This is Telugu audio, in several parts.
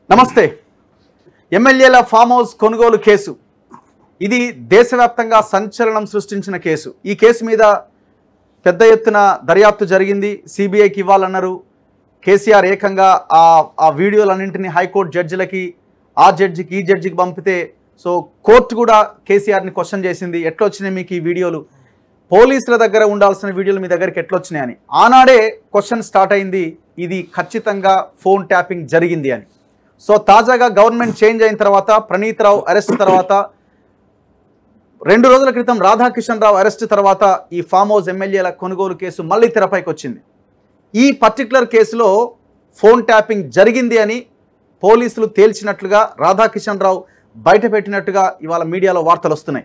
నమస్తే ఎమ్మెల్యేల ఫామ్ హౌస్ కొనుగోలు కేసు ఇది దేశవ్యాప్తంగా సంచలనం సృష్టించిన కేసు ఈ కేసు మీద పెద్ద ఎత్తున దర్యాప్తు జరిగింది సిబిఐకి ఇవ్వాలన్నారు కేసీఆర్ ఏకంగా ఆ ఆ వీడియోలన్నింటినీ హైకోర్టు జడ్జిలకి ఆ జడ్జికి ఈ జడ్జికి పంపితే సో కోర్టు కూడా కేసీఆర్ని క్వశ్చన్ చేసింది ఎట్లొచ్చినాయి మీకు ఈ వీడియోలు పోలీసుల దగ్గర ఉండాల్సిన వీడియోలు మీ దగ్గరికి ఎట్లొచ్చినాయని ఆనాడే క్వశ్చన్ స్టార్ట్ అయింది ఇది ఖచ్చితంగా ఫోన్ ట్యాపింగ్ జరిగింది అని సో తాజాగా గవర్నమెంట్ చేంజ్ అయిన తర్వాత ప్రణీత్ రావు అరెస్ట్ తర్వాత రెండు రోజుల క్రితం రాధాకిషన్ రావు అరెస్ట్ తర్వాత ఈ ఫామ్ హౌస్ ఎమ్మెల్యేల కొనుగోలు కేసు మళ్ళీ తెరపైకి వచ్చింది ఈ పర్టికులర్ కేసులో ఫోన్ ట్యాపింగ్ జరిగింది అని పోలీసులు తేల్చినట్లుగా రాధాకిషన్ రావు బయట పెట్టినట్టుగా ఇవాళ మీడియాలో వార్తలు వస్తున్నాయి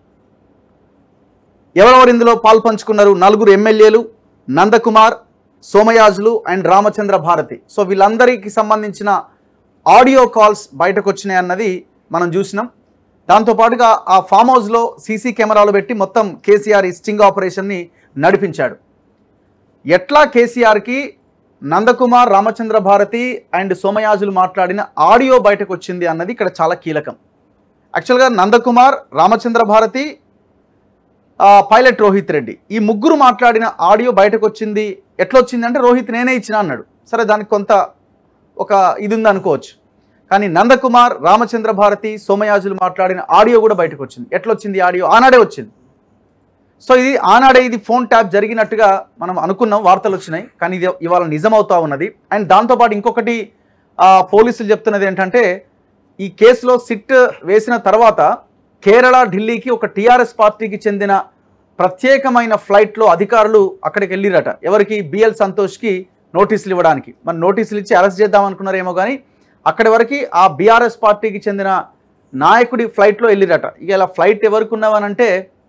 ఎవరెవరు ఇందులో పాల్పంచుకున్నారు నలుగురు ఎమ్మెల్యేలు నందకుమార్ సోమయాజులు అండ్ రామచంద్ర భారతి సో వీళ్ళందరికీ సంబంధించిన ఆడియో కాల్స్ బయటకు వచ్చినాయి అన్నది మనం చూసినాం దాంతోపాటుగా ఆ ఫామ్ హౌస్లో సీసీ కెమెరాలు పెట్టి మొత్తం కేసీఆర్ ఈ స్టింగ్ ఆపరేషన్ని నడిపించాడు ఎట్లా కేసీఆర్కి నందకుమార్ రామచంద్ర భారతి అండ్ సోమయాజులు మాట్లాడిన ఆడియో బయటకు వచ్చింది అన్నది ఇక్కడ చాలా కీలకం యాక్చువల్గా నందకుమార్ రామచంద్ర భారతి ఆ, పైలట్ రోహిత్ రెడ్డి ఈ ముగ్గురు మాట్లాడిన ఆడియో బయటకు వచ్చింది ఎట్లొచ్చింది అంటే రోహిత్ నేనే ఇచ్చిన అన్నాడు సరే దానికి కొంత ఒక ఇది ఉంది అనుకోవచ్చు కానీ నందకుమార్ రామచంద్ర భారతి సోమయాజులు మాట్లాడిన ఆడియో కూడా బయటకు వచ్చింది ఎట్లొచ్చింది ఈ ఆడియో ఆనాడే వచ్చింది సో ఇది ఆనాడే ఇది ఫోన్ ట్యాప్ జరిగినట్టుగా మనం అనుకున్నాం వార్తలు వచ్చినాయి కానీ ఇది ఇవాళ నిజమవుతా ఉన్నది అండ్ దాంతోపాటు ఇంకొకటి ఆ, పోలీసులు చెప్తున్నది ఏంటంటే ఈ కేసులో సిట్ వేసిన తర్వాత కేరళ ఢిల్లీకి ఒక టీఆర్ఎస్ పార్టీకి చెందిన ప్రత్యేకమైన ఫ్లైట్లో అధికారులు అక్కడికి వెళ్ళిరట ఎవరికి బిఎల్ సంతోష్కి నోటీసులు ఇవ్వడానికి మరి నోటీసులు ఇచ్చి అరెస్ట్ చేద్దాం అనుకున్నారేమో కానీ అక్కడి వరకు ఆ బీఆర్ఎస్ పార్టీకి చెందిన నాయకుడి ఫ్లైట్లో వెళ్ళిరట ఇక ఇలా ఫ్లైట్ ఎవరికి ఉన్నవనంటే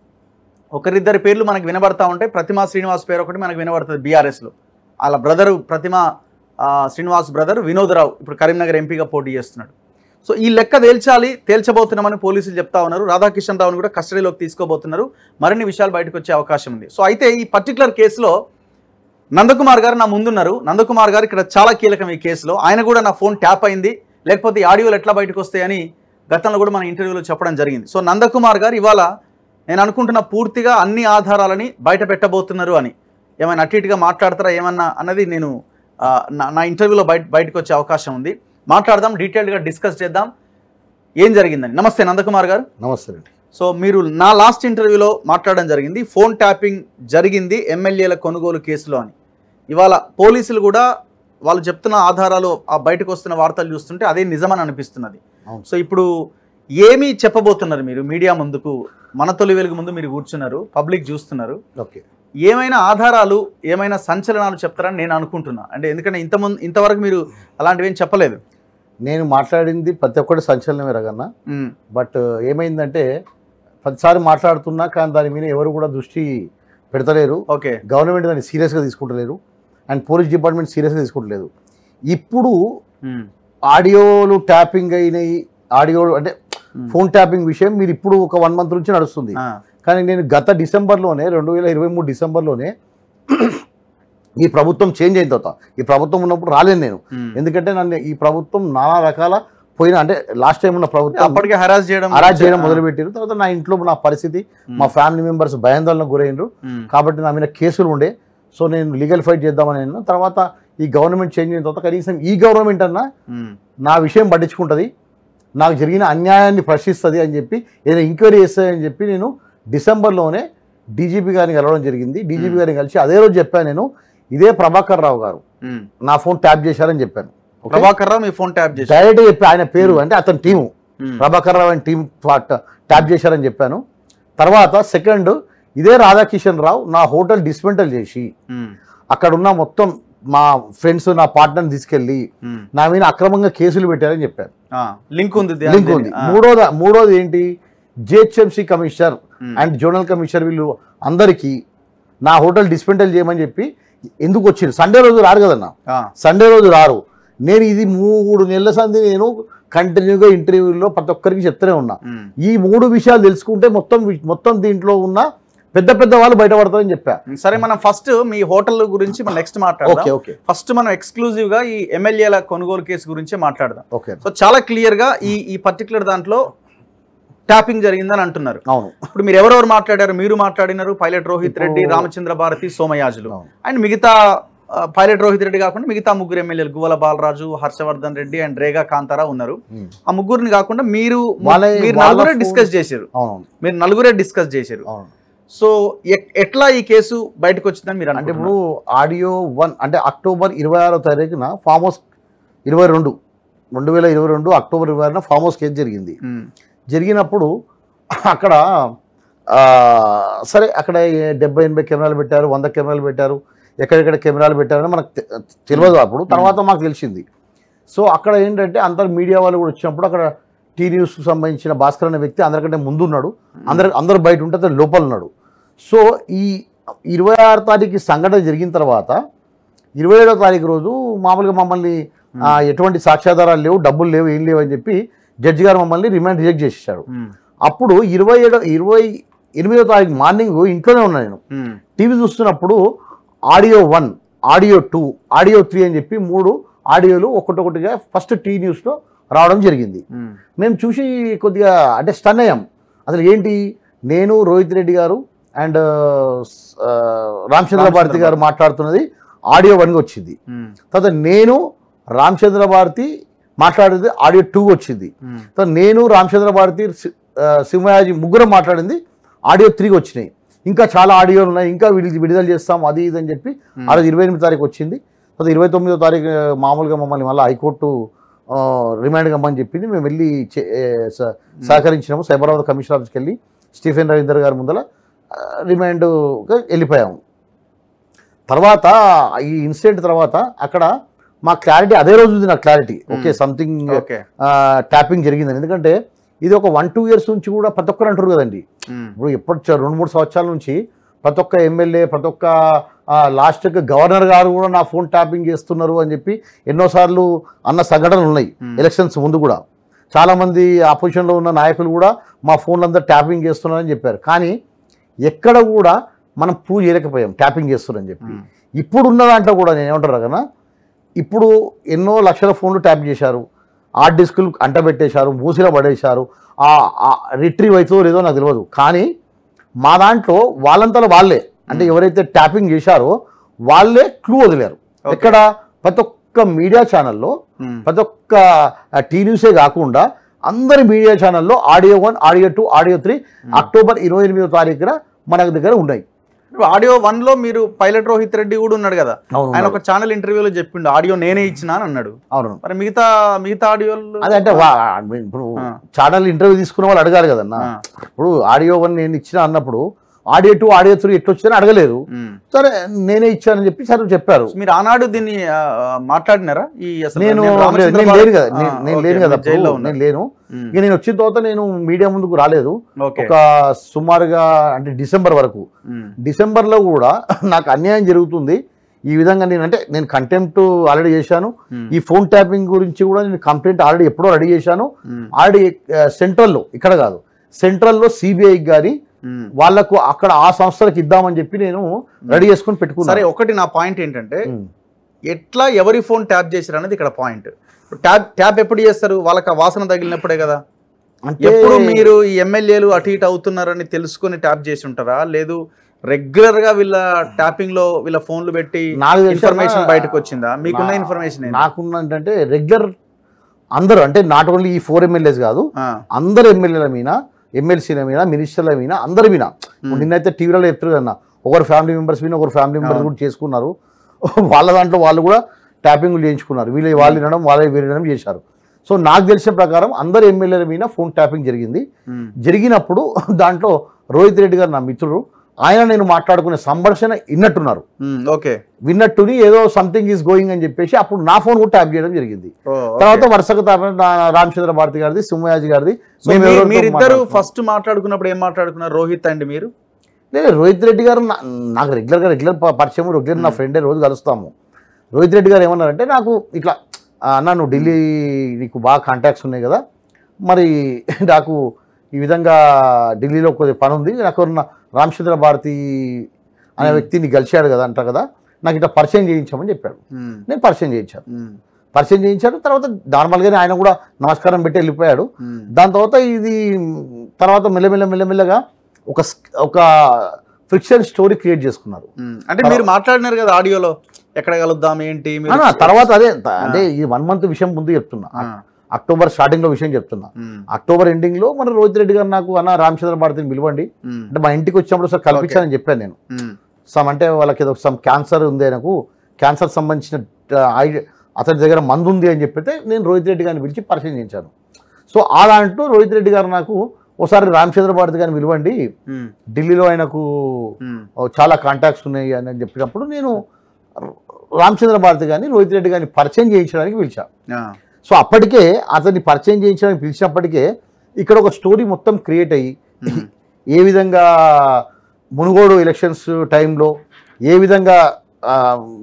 ఒకరిద్దరి పేర్లు మనకు వినబడతా ఉంటాయి ప్రతిమా శ్రీనివాస్ పేరు ఒకటి మనకు వినబడుతుంది బీఆర్ఎస్లో వాళ్ళ బ్రదరు ప్రతిమ ఆ, శ్రీనివాస్ బ్రదర్ వినోదరావు ఇప్పుడు కరీంనగర్ ఎంపీగా పోటీ చేస్తున్నాడు సో ఈ లెక్క తేల్చాలి తేల్చబోతున్నామని పోలీసులు చెప్తా ఉన్నారు రాధాకిషన్ రావుని కూడా కస్టడీలోకి తీసుకోబోతున్నారు మరిన్ని విషయాలు బయటకు వచ్చే అవకాశం ఉంది సో అయితే ఈ పర్టికులర్ కేసులో నందకుమార్ గారు నా ముందున్నారు నందకుమార్ గారు ఇక్కడ చాలా కీలకం ఈ కేసులో ఆయన కూడా నా ఫోన్ ట్యాప్ అయింది లేకపోతే ఈ ఆడియోలు ఎట్లా బయటకు వస్తాయని గతంలో కూడా మన ఇంటర్వ్యూలో చెప్పడం జరిగింది సో నందకుమార్ గారు ఇవాళ నేను అనుకుంటున్న పూర్తిగా అన్ని ఆధారాలని బయట పెట్టబోతున్నారు అని ఏమైనా అటు ఇటుగా మాట్లాడతారా ఏమన్నా అన్నది నేను ఆ, నా నా ఇంటర్వ్యూలో బయట బయటకు వచ్చే అవకాశం ఉంది మాట్లాడదాం డీటెయిల్డ్గా డిస్కస్ చేద్దాం ఏం జరిగిందని నమస్తే నందకుమార్ గారు నమస్తే అండి సో మీరు నా లాస్ట్ ఇంటర్వ్యూలో మాట్లాడడం జరిగింది ఫోన్ ట్యాపింగ్ జరిగింది ఎమ్మెల్యేల కొనుగోలు కేసులో అని ఇవాళ పోలీసులు కూడా వాళ్ళు చెప్తున్న ఆధారాలు ఆ బయటకు వస్తున్న వార్తలు చూస్తుంటే అదే నిజమని అనిపిస్తున్నది అవును. సో ఇప్పుడు ఏమి చెప్పబోతున్నారు మీరు మీడియా ముందుకు మన తొలి వెలుగు ముందు మీరు కూర్చున్నారు పబ్లిక్ చూస్తున్నారు ఓకే ఏమైనా ఆధారాలు ఏమైనా సంచలనాలు చెప్తారని నేను అనుకుంటున్నా అంటే ఎందుకంటే ఇంతమంది ఇంతవరకు మీరు అలాంటివి ఏం చెప్పలేదు నేను మాట్లాడింది ప్రతి ఒక్కటి సంచలనమే రగన్న ఉమ్, బట్ ఏమైందంటే ప్రతిసారి మాట్లాడుతున్నా కానీ దాని మీద ఎవరు కూడా దృష్టి పెడతలేరు ఓకే గవర్నమెంట్ దాన్ని సీరియస్గా తీసుకుంటలేరు అండ్ పోలీస్ డిపార్ట్మెంట్ సీరియస్గా తీసుకుంటలేదు ఇప్పుడు ఉమ్, ఆడియోలు ట్యాపింగ్ అయినాయి ఆడియో అంటే ఉమ్, ఫోన్ ట్యాపింగ్ విషయం మీరు ఇప్పుడు ఒక వన్ మంత్ నుంచి నడుస్తుంది ఆ, కానీ నేను గత డిసెంబర్లోనే రెండు వేల ఇరవై మూడు డిసెంబర్లోనే ఈ ప్రభుత్వం చేంజ్ అయిన తర్వాత ఈ ప్రభుత్వం ఉన్నప్పుడు రాలేను నేను ఉమ్. ఎందుకంటే నన్ను ఈ ప్రభుత్వం నానా రకాల పోయిన అంటే లాస్ట్ టైం ఉన్న ప్రభుత్వం అప్పటికే హరాస్ చేయడం అరాజ్ చేయడం మొదలుపెట్టారు తర్వాత నా ఇంట్లో నా పరిస్థితి ఉమ్, మా ఫ్యామిలీ మెంబర్స్ భయాందోళనకు గురైనరు ఉమ్, కాబట్టి నా మీద కేసులు ఉండే సో నేను లీగల్ ఫైట్ చేద్దామని నేను తర్వాత ఈ గవర్నమెంట్ చేంజ్ అయిన తర్వాత కనీసం ఈ గవర్నమెంట్ అన్నా ఉమ్, నా విషయం పట్టించుకుంటుంది నాకు జరిగిన అన్యాయాన్ని ప్రశ్నిస్తుంది అని చెప్పి ఏదైనా ఎంక్వైరీ చేస్తుందని చెప్పి నేను డిసెంబర్లోనే డీజీపీ గారిని కలవడం జరిగింది డీజీపీ Hmm. గారిని కలిసి అదే రోజు చెప్పాను నేను ఇదే ప్రభాకర్ రావు గారు ఉమ్. నా ఫోన్ ట్యాప్ చేశారని చెప్పాను Okay? ప్రభాకర్ రావు మీ ఫోన్ ట్యాప్ చేసి డైరెక్ట్ చెప్పి ఆయన పేరు అంటే అతని టీము ఉమ్, ప్రభాకర్ రావు అని టీం ట్యాప్ చేశారని చెప్పాను తర్వాత సెకండ్ ఇదే రాధాకిషన్ రావు నా హోటల్ డిస్మెంటల్ చేసి ఉమ్, అక్కడ ఉన్న మొత్తం మా ఫ్రెండ్స్ నా పార్ట్నర్ని తీసుకెళ్ళి ఉమ్, నా మీద అక్రమంగా కేసులు పెట్టారని చెప్పాను ఆ, లింక్ ఉంది ది- లింక్ ఉంది ఆ, మూడోది మూడోది ఏంటి GHMC commissioner um, and zonal commissioner వీళ్ళు అందరికీ నా హోటల్ డిస్మెంటల్ చేయమని చెప్పి ఎందుకు వచ్చింది సండే రోజు రారు కదన్నా ఆ, సండే రోజు రారు నేను ఇది మూడు నెలల సంది నేను కంటిన్యూగా ఇంటర్వ్యూలో ప్రతి ఒక్కరికి చెప్తూనే ఉన్నా ఉమ్, ఈ మూడు విషయాలు తెలుసుకుంటే మొత్తం వి- మొత్తం దీంట్లో ఉన్న పెద్ద పెద్ద వాళ్ళు బయటపడతారని చెప్పా సరే మనం ఫస్ట్ మీ హోటల్ గురించి మనం నెక్స్ట్ ఓకే మాట్లాడదాం ఓకే ఫస్ట్ మనం ఎక్స్క్లూజివ్ గా ఈ ఎమ్మెల్యేల కొనుగోలు కేసు గురించే మాట్లాడదాం ఓకే సో చాలా క్లియర్ గా ఈ ఈ పర్టికులర్ దాంట్లో ట్యాపింగ్ జరిగిందని అంటున్నారు అవును ఇప్పుడు మీరు ఎవరెవరు మాట్లాడారు మీరు మాట్లాడినారు పైలట్ రోహిత్ రెడ్డి ఇప్పుడు- రామచంద్ర భారతి సోమయాజులు అవును. అండ్ మిగతా ఆ, పైలట్ రోహిత్ రెడ్డి కాకుండా మిగతా ముగ్గురు ఎమ్మెల్యేలు గువ్వల బాలరాజు హర్షవర్ధన్ రెడ్డి అండ్ రేగా కాంతారా ఉన్నారు ఉమ్. ఆ ముగ్గురిని కాకుండా మీరు వాళ్ళ- మీరు వాళ్ళ నలుగురే ఫోన్- డిస్కస్ చేశారు అవును మీరు నలుగురే డిస్కస్ చేశారు అవును సో ఎ- ఎట్లా ఈ కేసు బయటకు వచ్చిందని మీరు అంటే అంటే ఇప్పుడు ఆడియో వన్ అంటే అక్టోబర్ ఇరవై ఆరో తారీఖున ఫామ్ హౌస్ ఇరవై రెండు రెండు వేల ఇరవై రెండు అక్టోబర్ ఇరవై ఆరున ఫామ్ హౌస్ కేసు జరిగింది జరిగినప్పుడు అక్కడ ఆ, సరే అక్కడ ఏ డెబ్బై ఎనభై కెమెరాలు పెట్టారు వంద కెమెరాలు పెట్టారు ఎక్కడెక్కడ కెమెరాలు పెట్టారని మనకు తె- తెలియదు అప్పుడు తర్వాత మాకు తెలిసింది సో అక్కడ ఏంటంటే అందరు మీడియా వాళ్ళు కూడా వచ్చినప్పుడు అక్కడ టీ న్యూస్కి సంబంధించిన భాస్కర్ అనే వ్యక్తి అందరికంటే ముందు ఉన్నాడు అందరు అందరు బయట ఉంటే అతను లోపల ఉన్నాడు సో ఈ ఇరవై ఆరు తారీఖు సంఘటన జరిగిన తర్వాత ఇరవై ఏడో తారీఖు రోజు మామూలుగా మమ్మల్ని ఆ, ఎటువంటి సాక్ష్యాధారాలు లేవు డబ్బులు లేవు ఏం లేవు అని చెప్పి జడ్జి గారు మమ్మల్ని రిమాండ్ రిజెక్ట్ చేసేసాడు అప్పుడు ఇరవై ఏడో ఇరవై ఎనిమిదో తారీఖు మార్నింగ్ ఇంట్లోనే ఉన్నాను నేను టీవీ చూస్తున్నప్పుడు audio one audio two audio three అని చెప్పి మూడు ఆడియోలు ఒక్కొక్కటిగా ఫస్ట్ టీ న్యూస్లో రావడం జరిగింది మేము చూసి కొద్దిగా అంటే స్టన్ అయ్యాం అసలు ఏంటి నేను రోహిత్ రెడ్డి గారు అండ్ రామచంద్ర భారతి గారు మాట్లాడుతున్నది ఆడియో వన్గా వచ్చింది తర్వాత నేను రామచంద్ర భారతి మాట్లాడేది ఆడియో టూ వచ్చింది తర్వాత నేను రామచంద్ర భారతి సి- ఆ, సింహయాజీ ముగ్గురం మాట్లాడింది ఆడియో త్రీకి వచ్చినాయి ఇంకా చాలా ఆడియోలు ఉన్నాయి ఇంకా వీడికి విడుదల చేస్తాం అది ఇది అని చెప్పి ఆ రోజు ఇరవై ఎనిమిది తారీఖు వచ్చింది తర్వాత ఇరవై తొమ్మిదో తారీఖు ఆ, మామూలుగా మమ్మల్ని మళ్ళీ హైకోర్టు ఆ, రిమాండ్ కమ్మని చెప్పింది మేము వెళ్ళి చే- ఏ, స- సహకరించినాము సైబరాబాద్ కమిషనర్ ఆఫీస్కి వెళ్ళి స్టీఫెన్ రవీందర్ గారి ముందర ఆ, రిమాండ్గా వెళ్ళిపోయాము తర్వాత ఈ ఇన్సిడెంట్ తర్వాత అక్కడ మా క్లారిటీ అదే రోజు ఉంది నాకు clarity okay something okay tapping జరిగిందని ఎందుకంటే ఇది ఒక వన్ టూ ఇయర్స్ నుంచి కూడా ప్రతి ఒక్కరు అంటారు కదండి ఇప్పుడు ఎప్పటి చ- రెండు మూడు సంవత్సరాల నుంచి ప్రతి ఒక్క ఎమ్మెల్యే ప్రతి ఒక్క లాస్ట్కి గవర్నర్ గారు కూడా నా ఫోన్ ట్యాపింగ్ చేస్తున్నారు అని చెప్పి ఎన్నోసార్లు అన్న సంఘటనలు ఉన్నాయి Hmm. ఎలక్షన్స్ ముందు కూడా చాలామంది ఆపోజిషన్లో ఉన్న నాయకులు కూడా మా ఫోన్లు అందరూ ట్యాపింగ్ చేస్తున్నారని చెప్పారు కానీ ఎక్కడ కూడా మనం ప్రూవ్ చేయలేకపోయాం ట్యాపింగ్ చేస్తున్నారని చెప్పి ఇప్పుడు ఉన్న దాంట్లో కూడా నేను ఏమంటారు కదా ఇప్పుడు ఎన్నో లక్షల ఫోన్లు ట్యాప్ చేశారు హార్డ్ డిస్కులు అంటబెట్టేశారు మూసిలో పడేశారు ఆ రిట్రీవ్ అవుతుందో లేదో నాకు తెలియదు కానీ మా దాంట్లో వాళ్ళంతలో వాళ్ళే అంటే ఎవరైతే ట్యాపింగ్ చేశారో వాళ్ళే క్లూ వదిలేరు Okay. ఎక్కడ ప్రతి ఒక్క మీడియా ఛానల్లో ప్రతి ఒక్క టీ న్యూసే కాకుండా అందరి మీడియా ఛానల్లో audio one audio two audio three October ఇరవై ఎనిమిదో తారీఖున మన దగ్గర ఉన్నాయి ఆడియో వన్ లో మీరు పైలట్ రోహిత్ రెడ్డి కూడా ఉన్నాడు కదా అవును ఆయన ఒక ఛానల్ ఇంటర్వ్యూలో చెప్పిండు ఆడియో నేనే ఇచ్చినా అని అన్నాడు అవును మరి మిగతా మిగతా ఆడియోలు అదే అంటే వా- ఇప్పుడు ఆ. ఛానల్ ఇంటర్వ్యూ తీసుకున్న వాళ్ళు అడగాలి కదన్నా ఆ. ఇప్పుడు ఆడియో వన్ నేను ఇచ్చిన అన్నప్పుడు ఆడియో టూ ఆడియో త్రీ ఎట్లా వచ్చిందని అడగలేరు ఉమ్. సరే నేనే ఇచ్చానని చెప్పి సరే చెప్పారు మీరు ఆనాడు దీన్ని ఆ, ఆ, మాట్లాడినారా ఈ అసలు నేను నేను రామచంద్ర నేను భారతి- లేను కదా ఆ, నేను- నేను ఓకే, లేను కదా మీరు జైల్లో అప్పుడు. ఉన్నారు. నేను లేను ఉమ్. ఇక నేను వచ్చిన తర్వాత నేను మీడియా ముందుకు రాలేదు ఓకే ఒక సుమారుగా అంటే డిసెంబర్ వరకు ఉమ్. డిసెంబర్లో కూడా నాకు అన్యాయం జరుగుతుంది ఈ విధంగా నేను అంటే నేను కంటెంప్ట్ ఆల్రెడీ చేశాను ఉమ్. ఈ ఫోన్ ట్యాపింగ్ గురించి కూడా నేను కంప్లైంట్ ఆల్రెడీ ఎప్పుడో రెడీ చేశాను ఉమ్. ఆల్రెడీ సెంట్రల్లో ఇక్కడ కాదు సెంట్రల్లో సిబిఐకి కానీ ఉమ్. వాళ్ళకు అక్కడ ఆ సంస్థలకు ఇద్దామని చెప్పి నేను రెడీ చేసుకొని సరే పెట్టుకున్నాను ఒకటి నా పాయింట్ ఏంటంటే ఉమ్. ఎట్లా ఎవరి ఫోన్ ట్యాప్ చేశారు అనేది ఇక్కడ పాయింట్ ట్యాప్ ట్యాప్ ఎప్పుడు చేస్తారు వాళ్ళకి ఆ వాసన తగిలినప్పుడే కదా అంటే ఎప్పుడు మీరు ఈ ఎమ్మెల్యేలు అటు ఇటు అవుతున్నారని తెలుసుకొని ట్యాప్ చేసి ఉంటారా లేదు రెగ్యులర్ గా వీళ్ళ ట్యాపింగ్ లో వీళ్ళ ఫోన్లు పెట్టి నాకు తెలిసి ఇన్ఫర్మేషన్ అన్న- బయటకు వచ్చిందా మీకున్న నా- ఇన్ఫర్మేషన్ నాకున్న ఏంటంటే రెగ్యులర్ అందరూ అంటే నాట్ ఓన్లీ ఈ ఫోర్ ఎమ్మెల్యేస్ కాదు అందరు ఎమ్మెల్యేల మీద ఎమ్మెల్సీల మీద మినిస్టర్ల మీద అందరి మీద ఇప్పుడు నిన్నైతే టీవీలో చెప్తారు కదన్నా ఒకరు ఫ్యామిలీ మెంబర్స్ మీద ఒకరు ఫ్యామిలీ మెంబర్స్ అవును. కూడా చేసుకున్నారు వాళ్ళ దాంట్లో వాళ్ళు కూడా ట్యాపింగ్లు చేయించుకున్నారు వీళ్ళు వాళ్ళు వినడం వాళ్ళే వినడం చేశారు సో నాకు తెలిసిన ప్రకారం అందరు ఎమ్మెల్యేల మీద ఫోన్ ట్యాపింగ్ జరిగింది జరిగినప్పుడు దాంట్లో రోహిత్ రెడ్డి గారు నా మిత్రుడు ఆయన నేను మాట్లాడుకునే సంభాషణ విన్నట్టున్నారు ఓకే విన్నట్టుని ఏదో సంథింగ్ ఈజ్ గోయింగ్ అని చెప్పేసి అప్పుడు నా ఫోన్ కూడా ట్యాప్ చేయడం జరిగింది తర్వాత వరుసగా తర్వాత నా రామచంద్ర భారతి గారిది సింహయాజి గారిది మేము ఎవరెవరితో మీరిద్దరు మాట్లాడుకున్నాం. ఫస్ట్ మాట్లాడుకున్నప్పుడు ఏం మాట్లాడుకున్నారు రోహిత్ అండి మీరు లేదు రోహిత్ రెడ్డి గారు నా- నాకు రెగ్యులర్గా రెగ్యులర్ పరిచయం రెగ్యులర్ నా ఫ్రెండే రోజు కలుస్తాము రోహిత్ రెడ్డి గారు ఏమన్నారంటే నాకు ఇట్లా "ఆ, అన్న నువ్వు ఢిల్లీ నీకు బాగా కాంటాక్ట్స్ ఉన్నాయి కదా మరి నాకు ఈ విధంగా ఢిల్లీలో కొద్దిగా పని ఉంది నాకు ఎవరన్నా రామచంద్ర భారతి అనే Hmm. వ్యక్తిని కలిశాడు కదా అంటారు కదా నాకు ఇట్లా పరిచయం చేయించామని చెప్పాడు ఉమ్, నేను పరిచయం చేయించాను ఉమ్, పరిచయం చేయించాడు తర్వాత నార్మల్గానే ఆయన కూడా నమస్కారం పెట్టి వెళ్ళిపోయాడు ఉమ్, దాని తర్వాత ఇది తర్వాత మెల్లమెల్ల మెల్లమెల్లగా ఒక స్- ఒక ఫ్రిక్షన్ స్టోరీ క్రియేట్ చేసుకున్నారు ఉమ్. అంటే మీరు మాట్లాడినారు కదా ఆడియోలో ఎక్కడ కలుద్దాం ఏంటి మీరు అన్న, తర్వాత అదే త- అంటే ఈ వన్ మంత్ విషయం ముందు చెప్తున్నా ఆ, అక్టోబర్ స్టార్టింగ్ లో విషయం చెప్తున్నా ఉమ్, అక్టోబర్ ఎండింగ్ లో మన రోహిత్ రెడ్డి గారు నాకు అన్న రామచంద్ర భారతిని పిలవండి ఉమ్, అంటే మా ఇంటికి వచ్చినప్పుడు సార్ కల్పించానని చెప్పాను నేను ఉమ్, సమ్ అంటే వాళ్ళకి ఏదో సమ్ క్యాన్సర్ ఉంది ఆయనకు క్యాన్సర్ సంబంధించిన ఐ- అతని దగ్గర మందు ఉంది అని చెప్పితే నేను రోహిత్ రెడ్డి గారిని పిలిచి పరిచయం చేయించాను సో ఆ దాంట్లో రోహిత్ రెడ్డి గారు నాకు ఒకసారి రామచంద్ర భారతి గారిని పిలవండి ఉమ్, ఢిల్లీలో ఆయనకు ఉమ్, ఓ చాలా కాంటాక్ట్స్ ఉన్నాయి అని చెప్పినప్పుడు నేను రామచంద్ర భారతి గారిని రోహిత్ రెడ్డి గారిని పరిచయం చేయించడానికి పిలిచా ఆ, సో అప్పటికే అతన్ని పరిచయం చేయించడానికి పిలిచినప్పటికే ఇక్కడ ఒక స్టోరీ మొత్తం క్రియేట్ అయ్యి ఉమ్, ఏ విధంగా మునుగోడు ఎలక్షన్స్ టైంలో ఏ విధంగా ఆ,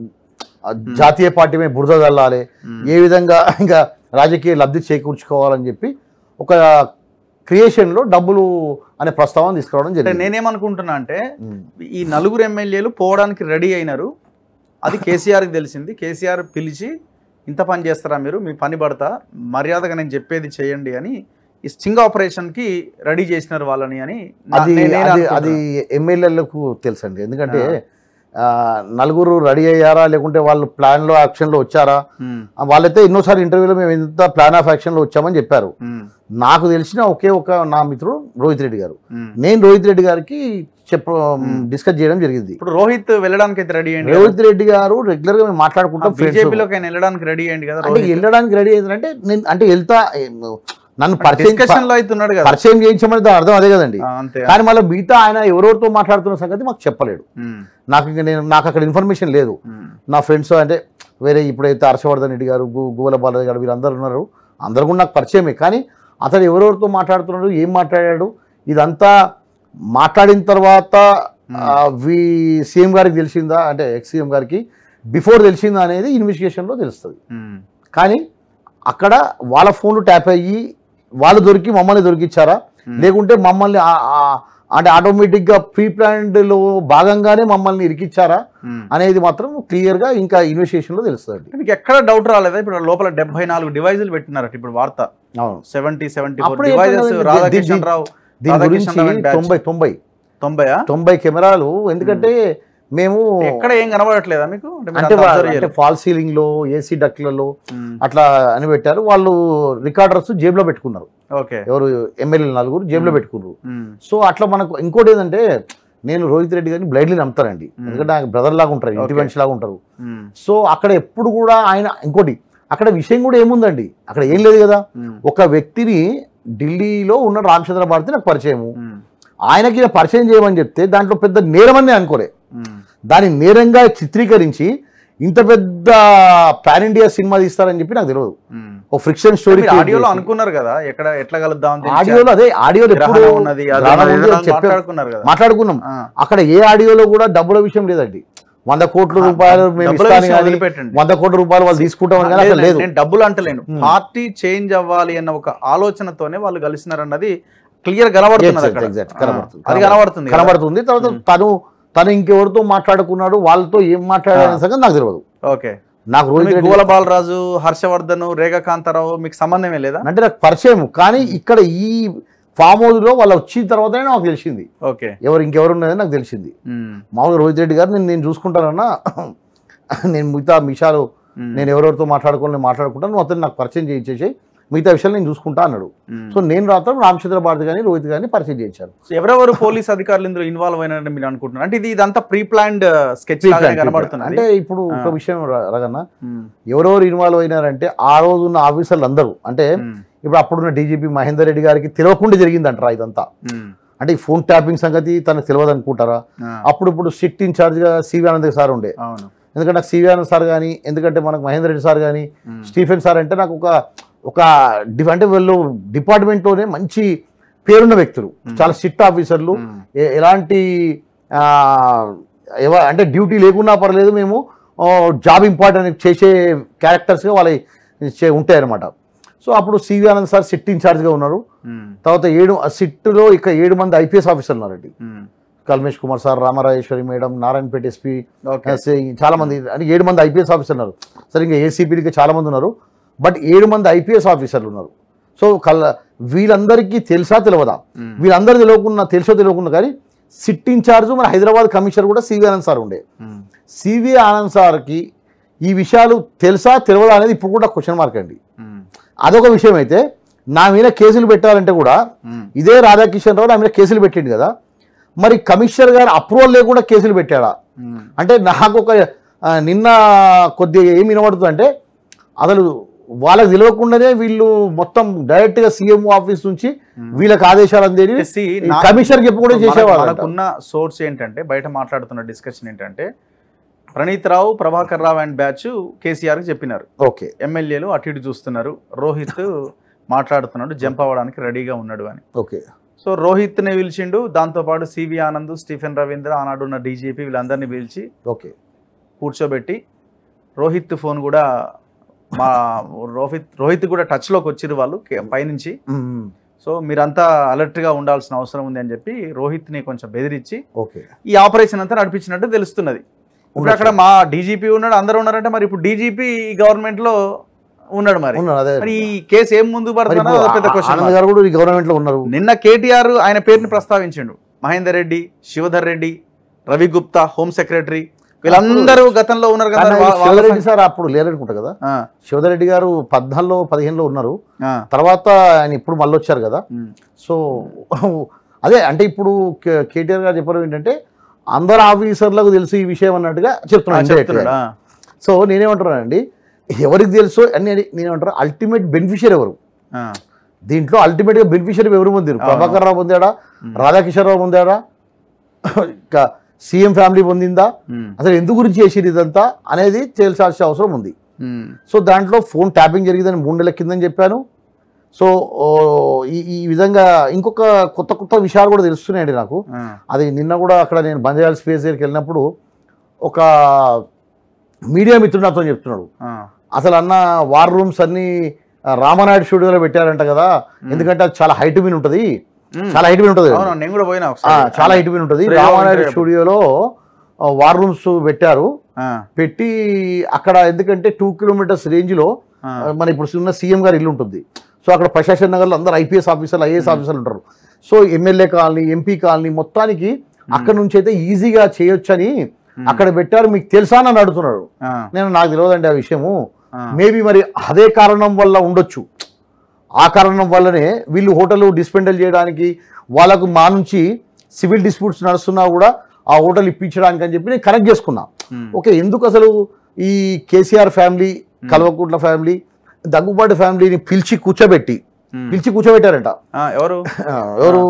జాతీయ పార్టీ మీద బురద చల్లాలి ఉమ్, ఏ విధంగా ఇంకా రాజకీయ లబ్ధి చేకూర్చుకోవాలని చెప్పి ఒక క్రియేషన్లో డబ్బులు అనే ప్రస్తావన తీసుకురావడం అంటే జరిగింది నేనేమనుకుంటున్నా అంటే ఉమ్. ఈ నలుగురు ఎమ్మెల్యేలు పోవడానికి రెడీ అయినారు అది కేసీఆర్కి తెలిసింది కేసీఆర్ పిలిచి ఇంత పని చేస్తారా మీరు మీ పని పడతా మర్యాదగా నేను చెప్పేది చేయండి అని ఈ స్టింగ్ ఆపరేషన్కి రెడీ చేసినారు వాళ్ళని అని నా- అది నే- నేను అది అది అనుకుంటున్నా. ఎమ్మెల్యేలకు తెలుసండి ఎందుకంటే ఆ, నలుగురు రెడీ అయ్యారా లేకుంటే వాళ్ళు ప్లాన్లో యాక్షన్లో వచ్చారా ఉమ్, ఆ, వాళ్ళైతే ఎన్నోసారి ఇంటర్వ్యూలో మేము ఎంత ప్లాన్ ఆఫ్ యాక్షన్లో వచ్చామని చెప్పారు ఉమ్, నాకు తెలిసిన ఒకే ఒక నా మిత్రుడు రోహిత్ రెడ్డి గారు ఉమ్. నేను రోహిత్ రెడ్డి గారికి చెప్ప Hmm. డిస్కస్ చేయడం జరిగింది ఇప్పుడు రోహిత్ వెళ్ళడానికి అయితే రెడీ అయ్యండి రోహిత్ రెడ్డి గారు రెగ్యులర్ గా మేము మాట్లాడుకుంటాం friends. బీజేపీలోకి ఆయన వెళ్ళడానికి రెడీ అయ్యండి కదా అంటే వెళ్ళడానికి రెడీ అయిందంటే నేను అంటే వెళ్తా ఏం, నన్ను పరిచయం డిస్కషన్ లో అయితే ఉన్నాడు కదా పరిచయం చేయించమని దాని అర్థం అదే కదండి ఆ, అంతే కానీ మళ్ళీ మిగతా ఆయన ఎవరెవరితో మాట్లాడుతున్న సంగతి మాకు చెప్పలేడు ఉమ్, నాకు ఇంకా నేను నాకు అక్కడ ఇన్ఫర్మేషన్ లేదు ఉమ్, నా ఫ్రెండ్స్ అంటే వేరే ఇప్పుడైతే హర్షవర్ధన్ రెడ్డి గారు గు గువ్వల బాలాజీ గారు వీళ్ళందరూ ఉన్నారు అందరు కూడా నాకు పరిచయమే కానీ అతడు ఎవరెవరితో మాట్లాడుతున్నాడు ఏం మాట్లాడాడు ఇదంతా మాట్లాడిన తర్వాత ఆ, వి సీఎం గారికి తెలిసిందా అంటే ఎక్స్ సీఎం గారికి బిఫోర్ తెలిసిందా అనేది ఇన్వెస్టిగేషన్లో తెలుస్తుంది ఉమ్, కానీ అక్కడ వాళ్ళ ఫోన్లు ట్యాప్ అయ్యి వాళ్ళు దొరికి మమ్మల్ని దొరికిచ్చారా Hmm. లేకుంటే మమ్మల్ని ఆ- ఆ- అంటే ఆటోమేటిక్గా ప్రీ ప్లాన్డ్లో భాగంగానే మమ్మల్ని ఇరికిచ్చారా ఉమ్. అనేది మాత్రం క్లియర్గా ఇంకా ఇన్వెస్టిగేషన్లో తెలుస్తుంది మీకు ఎక్కడ డౌట్ రాలేదా ఇప్పుడు లోపల డెబ్బై నాలుగు డివైజులు పెట్టినారట ఇప్పుడు వార్త అవును సెవెంటీ సెవెంటీ ఫోర్ అప్పుడే డివైజెస్ చెప్పాను కదా, రాధాకిషన్ రావు దీని రాధాకిషన్ గురించి రావు and batch. తొంభై తొంభై తొంభైయా తొంభై కెమెరాలు ఎందుకంటే మేము ఎక్కడ ఏం కనబడట్లేదా మీకు అంటే మీరు అంటే అంత వా- observe అంటే చేయలేదు. ఫాల్ సీలింగ్ లో ఏసీ డక్లలో ఉమ్, అట్లా అని పెట్టారు వాళ్ళు రికార్డర్స్ జేబులో పెట్టుకున్నారు ఓకే ఎవరు ఎమ్మెల్యేలు నలుగురు జేబులో Hmm. పెట్టుకున్నారు ఉమ్, సో అట్లా మనకు ఇంకోటి ఏంటంటే నేను రోహిత్ రెడ్డి గారిని బ్లైడ్లీ నమ్ముతానండి Hmm. ఎందుకంటే ఆయన బ్రదర్ లాగా ఉంటారు ఇంటి Okay. మనిషి లాగా ఉంటారు ఉమ్, సో అక్కడ ఎప్పుడు కూడా ఆయన ఇంకోటి అక్కడ విషయం కూడా ఏముందండి అక్కడ ఏం లేదు కదా ఉమ్, ఒక వ్యక్తిని ఢిల్లీలో ఉన్న రామచంద్ర భారతి నాకు పరిచయము ఉమ్, ఆయనకి ఈయన పరిచయం చేయమని చెప్తే దాంట్లో పెద్ద నేరమని అనుకోలే ఉమ్, దాన్ని నేరంగా చిత్రీకరించి ఇంత పెద్ద పాన్ ఇండియా సినిమా తీస్తారని చెప్పి నాకు తెలియదు ఉమ్. ఓ ఫ్రిక్షన్ స్టోరీ మీరు ఆడియోలో అనుకున్నారు కదా ఎక్కడ ఎట్లా కలుద్దాం అని తెలిసి ఆడియోలో అదే ఆడియోలో ఎప్పుడు గ్రహణం ఉన్నది అది గ్రహణం ఉన్నది ఉంది అని అని చెప్పాం. మాట్లాడుకున్నారు కదా మాట్లాడుకున్నాం ఆ. అక్కడ ఏ ఆడియోలో కూడా డబ్బుల విషయం లేదండి వంద కోట్ల ఆ, రూపాయలు మేము డబ్బుల ఇస్తాను విషయం కానీ వదిలిపెట్టండి. వంద కోట్ల రూపాయలు వాళ్ళు తీసుకుంటామని కానీ అసలు లేదు, లేదు నేను డబ్బులు అంటలేను ఉమ్. పార్టీ చేంజ్ అవ్వాలి అన్న ఒక ఆలోచనతోనే వాళ్ళు కలిసినారన్నది క్లియర్ కనబడుతున్నది Exact, అక్కడ exact. ఆ, కనబడుతుంది. అది కనబడుతుంది కదా. కనబడుతుంది తర్వాత ఉమ్. తను తను ఇంకెవరితో మాట్లాడుకున్నాడు వాళ్ళతో ఏం మాట్లాడాడనే ఆ. సంగతి నాకు తెలియదు ఓకే నాకు రోహిత్ మీకు రెడ్డి గోల బాలరాజు హర్షవర్ధన్ రేఖాకాంతారావు మీకు సంబంధమే లేదా అంటే నాకు పరిచయం కానీ ఇక్కడ ఈ ఫామ్ హౌస్ లో వాళ్ళు వచ్చిన తర్వాతనే నాకు తెలిసింది ఓకే ఎవరు ఇంకెవరు ఉన్నదని నాకు తెలిసింది ఉమ్, మామూలుగా రోహిత్ రెడ్డి గారు నేను నేను చూసుకుంటానన్నా నేను మిగతా విషయాలు ఉమ్, నేను ఎవరెవరితో మాట్లాడుకోవాలి నేను మాట్లాడుకుంటాను నువ్వు అతను నాకు పరిచయం చేయించేసి మిగతా విషయాలు నేను చూసుకుంటా అన్నాడు ఉమ్. సో నేను రాత్రం రామచంద్ర భారతి కానీ రోహిత్ కానీ పరిచయం చేయించాను సో ఎవరెవరు పోలీస్ అధికారులు ఇందులో ఇన్వాల్వ్ అయినారని మీరు అనుకుంటున్నారు అంటే ఇది ఇదంతా ప్రీ ప్లాన్డ్ స్కెచ్ లాగా కనబడుతున్నది అంటే ఇప్పుడు ఒక ఆ. విషయం ర- రగన్న ఉమ్, ఎవరెవరు ఇన్వాల్వ్ అయినారంటే ఆ రోజు ఉన్న ఆఫీసర్లు అందరూ అంటే ఉమ్, ఇప్పుడు అప్పుడున్న డీజీపీ మహేందర్ రెడ్డి గారికి తెలియకుండా జరిగిందంటారా ఇదంతా ఉమ్, అంటే ఈ ఫోన్ ట్యాపింగ్ సంగతి తనకు తెలియదు అనుకుంటారా ఆ, అప్పుడు ఇప్పుడు సిట్ ఇన్ఛార్జ్గా సివి ఆనంద్ సార్ ఉండే అవును ఎందుకంటే నాకు సివి ఆనంద్ సార్ కానీ ఎందుకంటే మనకు మహేందర్ రెడ్డి సార్ కానీ ఉమ్, స్టీఫెన్ సార్ అంటే నాకు ఒక ఒక డి- అంటే వీళ్ళు డిపార్ట్మెంట్లోనే మంచి పేరున్న వ్యక్తులు Hmm. చాలా స్ట్రిక్ట్ ఆఫీసర్లు ఉమ్, ఎ- ఎలాంటి ఆ, ఎవ- అంటే డ్యూటీ లేకున్నా పర్లేదు మేము ఆ, జాబ్ ఇంపార్టెంట్ చేసే క్యారెక్టర్స్గా వాళ్ళ చే- ఉంటాయన్నమాట సో అప్పుడు సివి ఆనంద్ సార్ సిట్ ఇన్ఛార్జ్గా ఉన్నారు ఉమ్, తర్వాత ఏడు ఆ సిట్లో ఇక ఏడు మంది ఐపీఎస్ ఆఫీసర్లు ఉన్నారండి ఉమ్, Kalmesh Kumar sir Ramarajeshwari madam Narayanpet SP okay చాలా మంది అంటే ఏడు మంది ఐపీఎస్ ఆఫీసర్లు ఉన్నారు సరే ఇంకా ఏసీపీలకి చాలా మంది ఉన్నారు బట్ ఏడు మంది ఐపీఎస్ ఆఫీసర్లు ఉన్నారు సో కల్ వీళ్ళందరికీ తెలుసా తెలియదా మ్మ్. వీళ్ళందరూ తెలియకుండా తెలుసో తెలియకుండా కానీ సిట్ ఇన్ఛార్జ్ మన హైదరాబాద్ కమిషనర్ కూడా సివి ఆనంద్ సార్ ఉండే మ్మ్. సివి ఆనంద్ సార్కి ఈ విషయాలు తెలుసా తెలియదా అనేది ఇప్పుడు కూడా క్వశ్చన్ మార్క్ అండి మ్మ్. అదొక విషయం అయితే నా మీద కేసులు పెట్టాలంటే కూడా మ్మ్. ఇదే రాధాకిషన్ రావు నా మీద కేసులు పెట్టిండు కదా మరి కమిషనర్ గారు అప్రూవల్ లేకుండా కేసులు పెట్టాడా మ్మ్. అంటే నాకు ఒక ఆ, నిన్న కొద్దిగా ఏం వినబడుతుంది అంటే అసలు వాళ్ళకి తెలియకుండానే వీళ్ళు మొత్తం డైరెక్ట్ గా సీఎం ఆఫీస్ నుంచి వీళ్ళకి ఆదేశాలు అందేది See, నా- కమిషనర్ చెప్పి కూడా మనకు- చేసేవాళ్ళు మనకున్న సోర్స్ ఏంటంటే బయట మాట్లాడుతున్న డిస్కషన్ ఏంటంటే ప్రణీత్ రావు ప్రభాకర్ రావు అండ్ బ్యాచ్ కేసీఆర్కి చెప్పినారు ఓకే ఎమ్మెల్యేలు అటు ఇటు చూస్తున్నారు రోహిత్ మాట్లాడుతున్నాడు జంప్ అవ్వడానికి రెడీగా ఉన్నాడు అని ఓకే సో రోహిత్ని పిలిచిండు దాంతోపాటు సివి ఆనంద్ స్టీఫెన్ రవీంద్ర ఆనాడు ఉన్న డీజీపీ వీళ్ళందరినీ పిలిచి ఓకే కూర్చోబెట్టి రోహిత్ ఫోన్ కూడా మా రోహిత్ రోహిత్ కూడా టచ్లోకి వచ్చిరు వాళ్ళు కే- పైనుంచి మ్మ్. సో మీరంతా అలర్ట్గా ఉండాల్సిన అవసరం ఉంది అని చెప్పి రోహిత్ని కొంచెం బెదిరించి ఓకే ఈ ఆపరేషన్ అంతా నడిపించినట్టు తెలుస్తున్నది ఇప్పుడు అక్కడ మా డీజీపీ ఉన్నాడు అందరూ ఉన్నారంటే మరి ఇప్పుడు డీజీపీ గవర్నమెంట్ లో ఉన్నాడు మరి ఉన్నారు అదే మరి ఈ కేసు ఏం ముందు మరి పడుతుందో ఇప్పుడు అదో పెద్ద ఆ- క్వశ్చన్ ఆనంద్ గారు కూడా ఈ గవర్నమెంట్ లో ఉన్నారు నిన్న కేటీఆర్ ఆయన పేరుని ప్రస్తావించిండు మహేందర్ రెడ్డి శివధర్ రెడ్డి రవి గుప్తా హోమ్ సెక్రటరీ వీళ్ళందరూ గతంలో ఉన్నారు కదా కానీ వా- వాళ్ళ శివధరెడ్డి సార్ అప్పుడు లేరనుకుంటా కదా ఆ, శివధరెడ్డి గారు పద్నాలుగులో పదిహేనులో ఉన్నారు ఆ, తర్వాత ఆయన ఇప్పుడు మళ్ళీ వచ్చారు కదా ఉమ్, సో అదే అంటే ఇప్పుడు కే- కేటీఆర్ గారు చెప్పడం ఏంటంటే అందరు ఆఫీసర్లకు తెలుసు ఈ విషయం అన్నట్టుగా ఆ, చెప్తున్నాను indirect గా. చెప్తున్నాడు ఆ, సో నేనేమంటున్నానండి ఎవరికి తెలుసు అని నేను- నేనేమంటారు అల్టిమేట్ బెనిఫిషియర్ ఎవరు ఆ, దీంట్లో అల్టిమేట్ గా బెనిఫిషియర్ ఎవరు పొందారు అవును. ప్రభాకర్ రావు పొందాడా ఉమ్, రాధాకిషోర్ రావు పొందాడా ఇంకా సీఎం ఫ్యామిలీ పొందిందా ఉమ్, అసలు ఎందుకు గురించి చేసేది ఇదంతా అనేది తేల్చాల్సిన అవసరం ఉంది ఉమ్, సో దాంట్లో ఫోన్ ట్యాపింగ్ జరిగిందని మూడు నెలల కిందని చెప్పాను సో ఓ, ఈ ఈ విధంగా ఇంకొక కొత్త కొత్త విషయాలు కూడా తెలుస్తున్నాయండి నాకు ఆ, అది నిన్న కూడా అక్కడ నేను బంజారాల్ స్పేస్ దగ్గరికి వెళ్ళినప్పుడు ఒక మీడియా మిత్రుడు నాతో చెప్తున్నాడు ఆ, అసలు అన్న వార్ రూమ్స్ అన్ని ఆ, రామనాయుడు స్టూడియోలో పెట్టారంట కదా ఎందుకంటే అది చాలా హైట్ మీద ఉంటుంది ఉమ్, చాలా హైట్ మీద ఉంటుంది అవును నేను కూడా పోయినా ఆ, ఒకసారి చాలా హైట్ మీద ఉంటుంది శ్రేయ రామనాయుడు ఇంటర్వ్యూ. స్టూడియోలో ఆ, వార్ రూమ్స్ పెట్టారు ఆ, పెట్టి అక్కడ ఎందుకంటే టూ కిలోమీటర్స్ రేంజ్లో ఆ, మన ఇప్పుడు ఉన్న సీఎం గారి ఇల్లు ఉంటుంది సో అక్కడ ప్రశాసన్ నగర్లో అందరు ఐపీఎస్ ఆఫీసర్లు ఐఏఎస్ ఆఫీసర్లు ఉంటారు so MLA colony MP colony మొత్తానికి అక్కడ నుంచి అయితే ఈజీగా చేయొచ్చని అక్కడ పెట్టారు మీకు తెలుసా అని నన్ను అడుగుతున్నాడు ఆ, నేను నాకు తెలియదండి ఆ విషయము ఆ, మేబీ మరి అదే కారణం వల్ల ఉండొచ్చు ఆ కారణం వల్లనే వీళ్ళు హోటల్ డిస్పెండల్ చేయడానికి వాళ్ళకు మా నుంచి సివిల్ డిస్ప్యూట్స్ నడుస్తున్నా కూడా ఆ హోటల్ ఇప్పించడానికి అని చెప్పి నేను కనెక్ట్ చేసుకున్నా ఉమ్, ఓకే ఎందుకు అసలు ఈ KCR family Kalvakuntla family Daggubati ఫ్యామిలీని పిలిచి కూర్చోబెట్టి ఉమ్. పిలిచి కూర్చోబెట్టారంట ఆ, ఎవరు ఆ, ఎవరు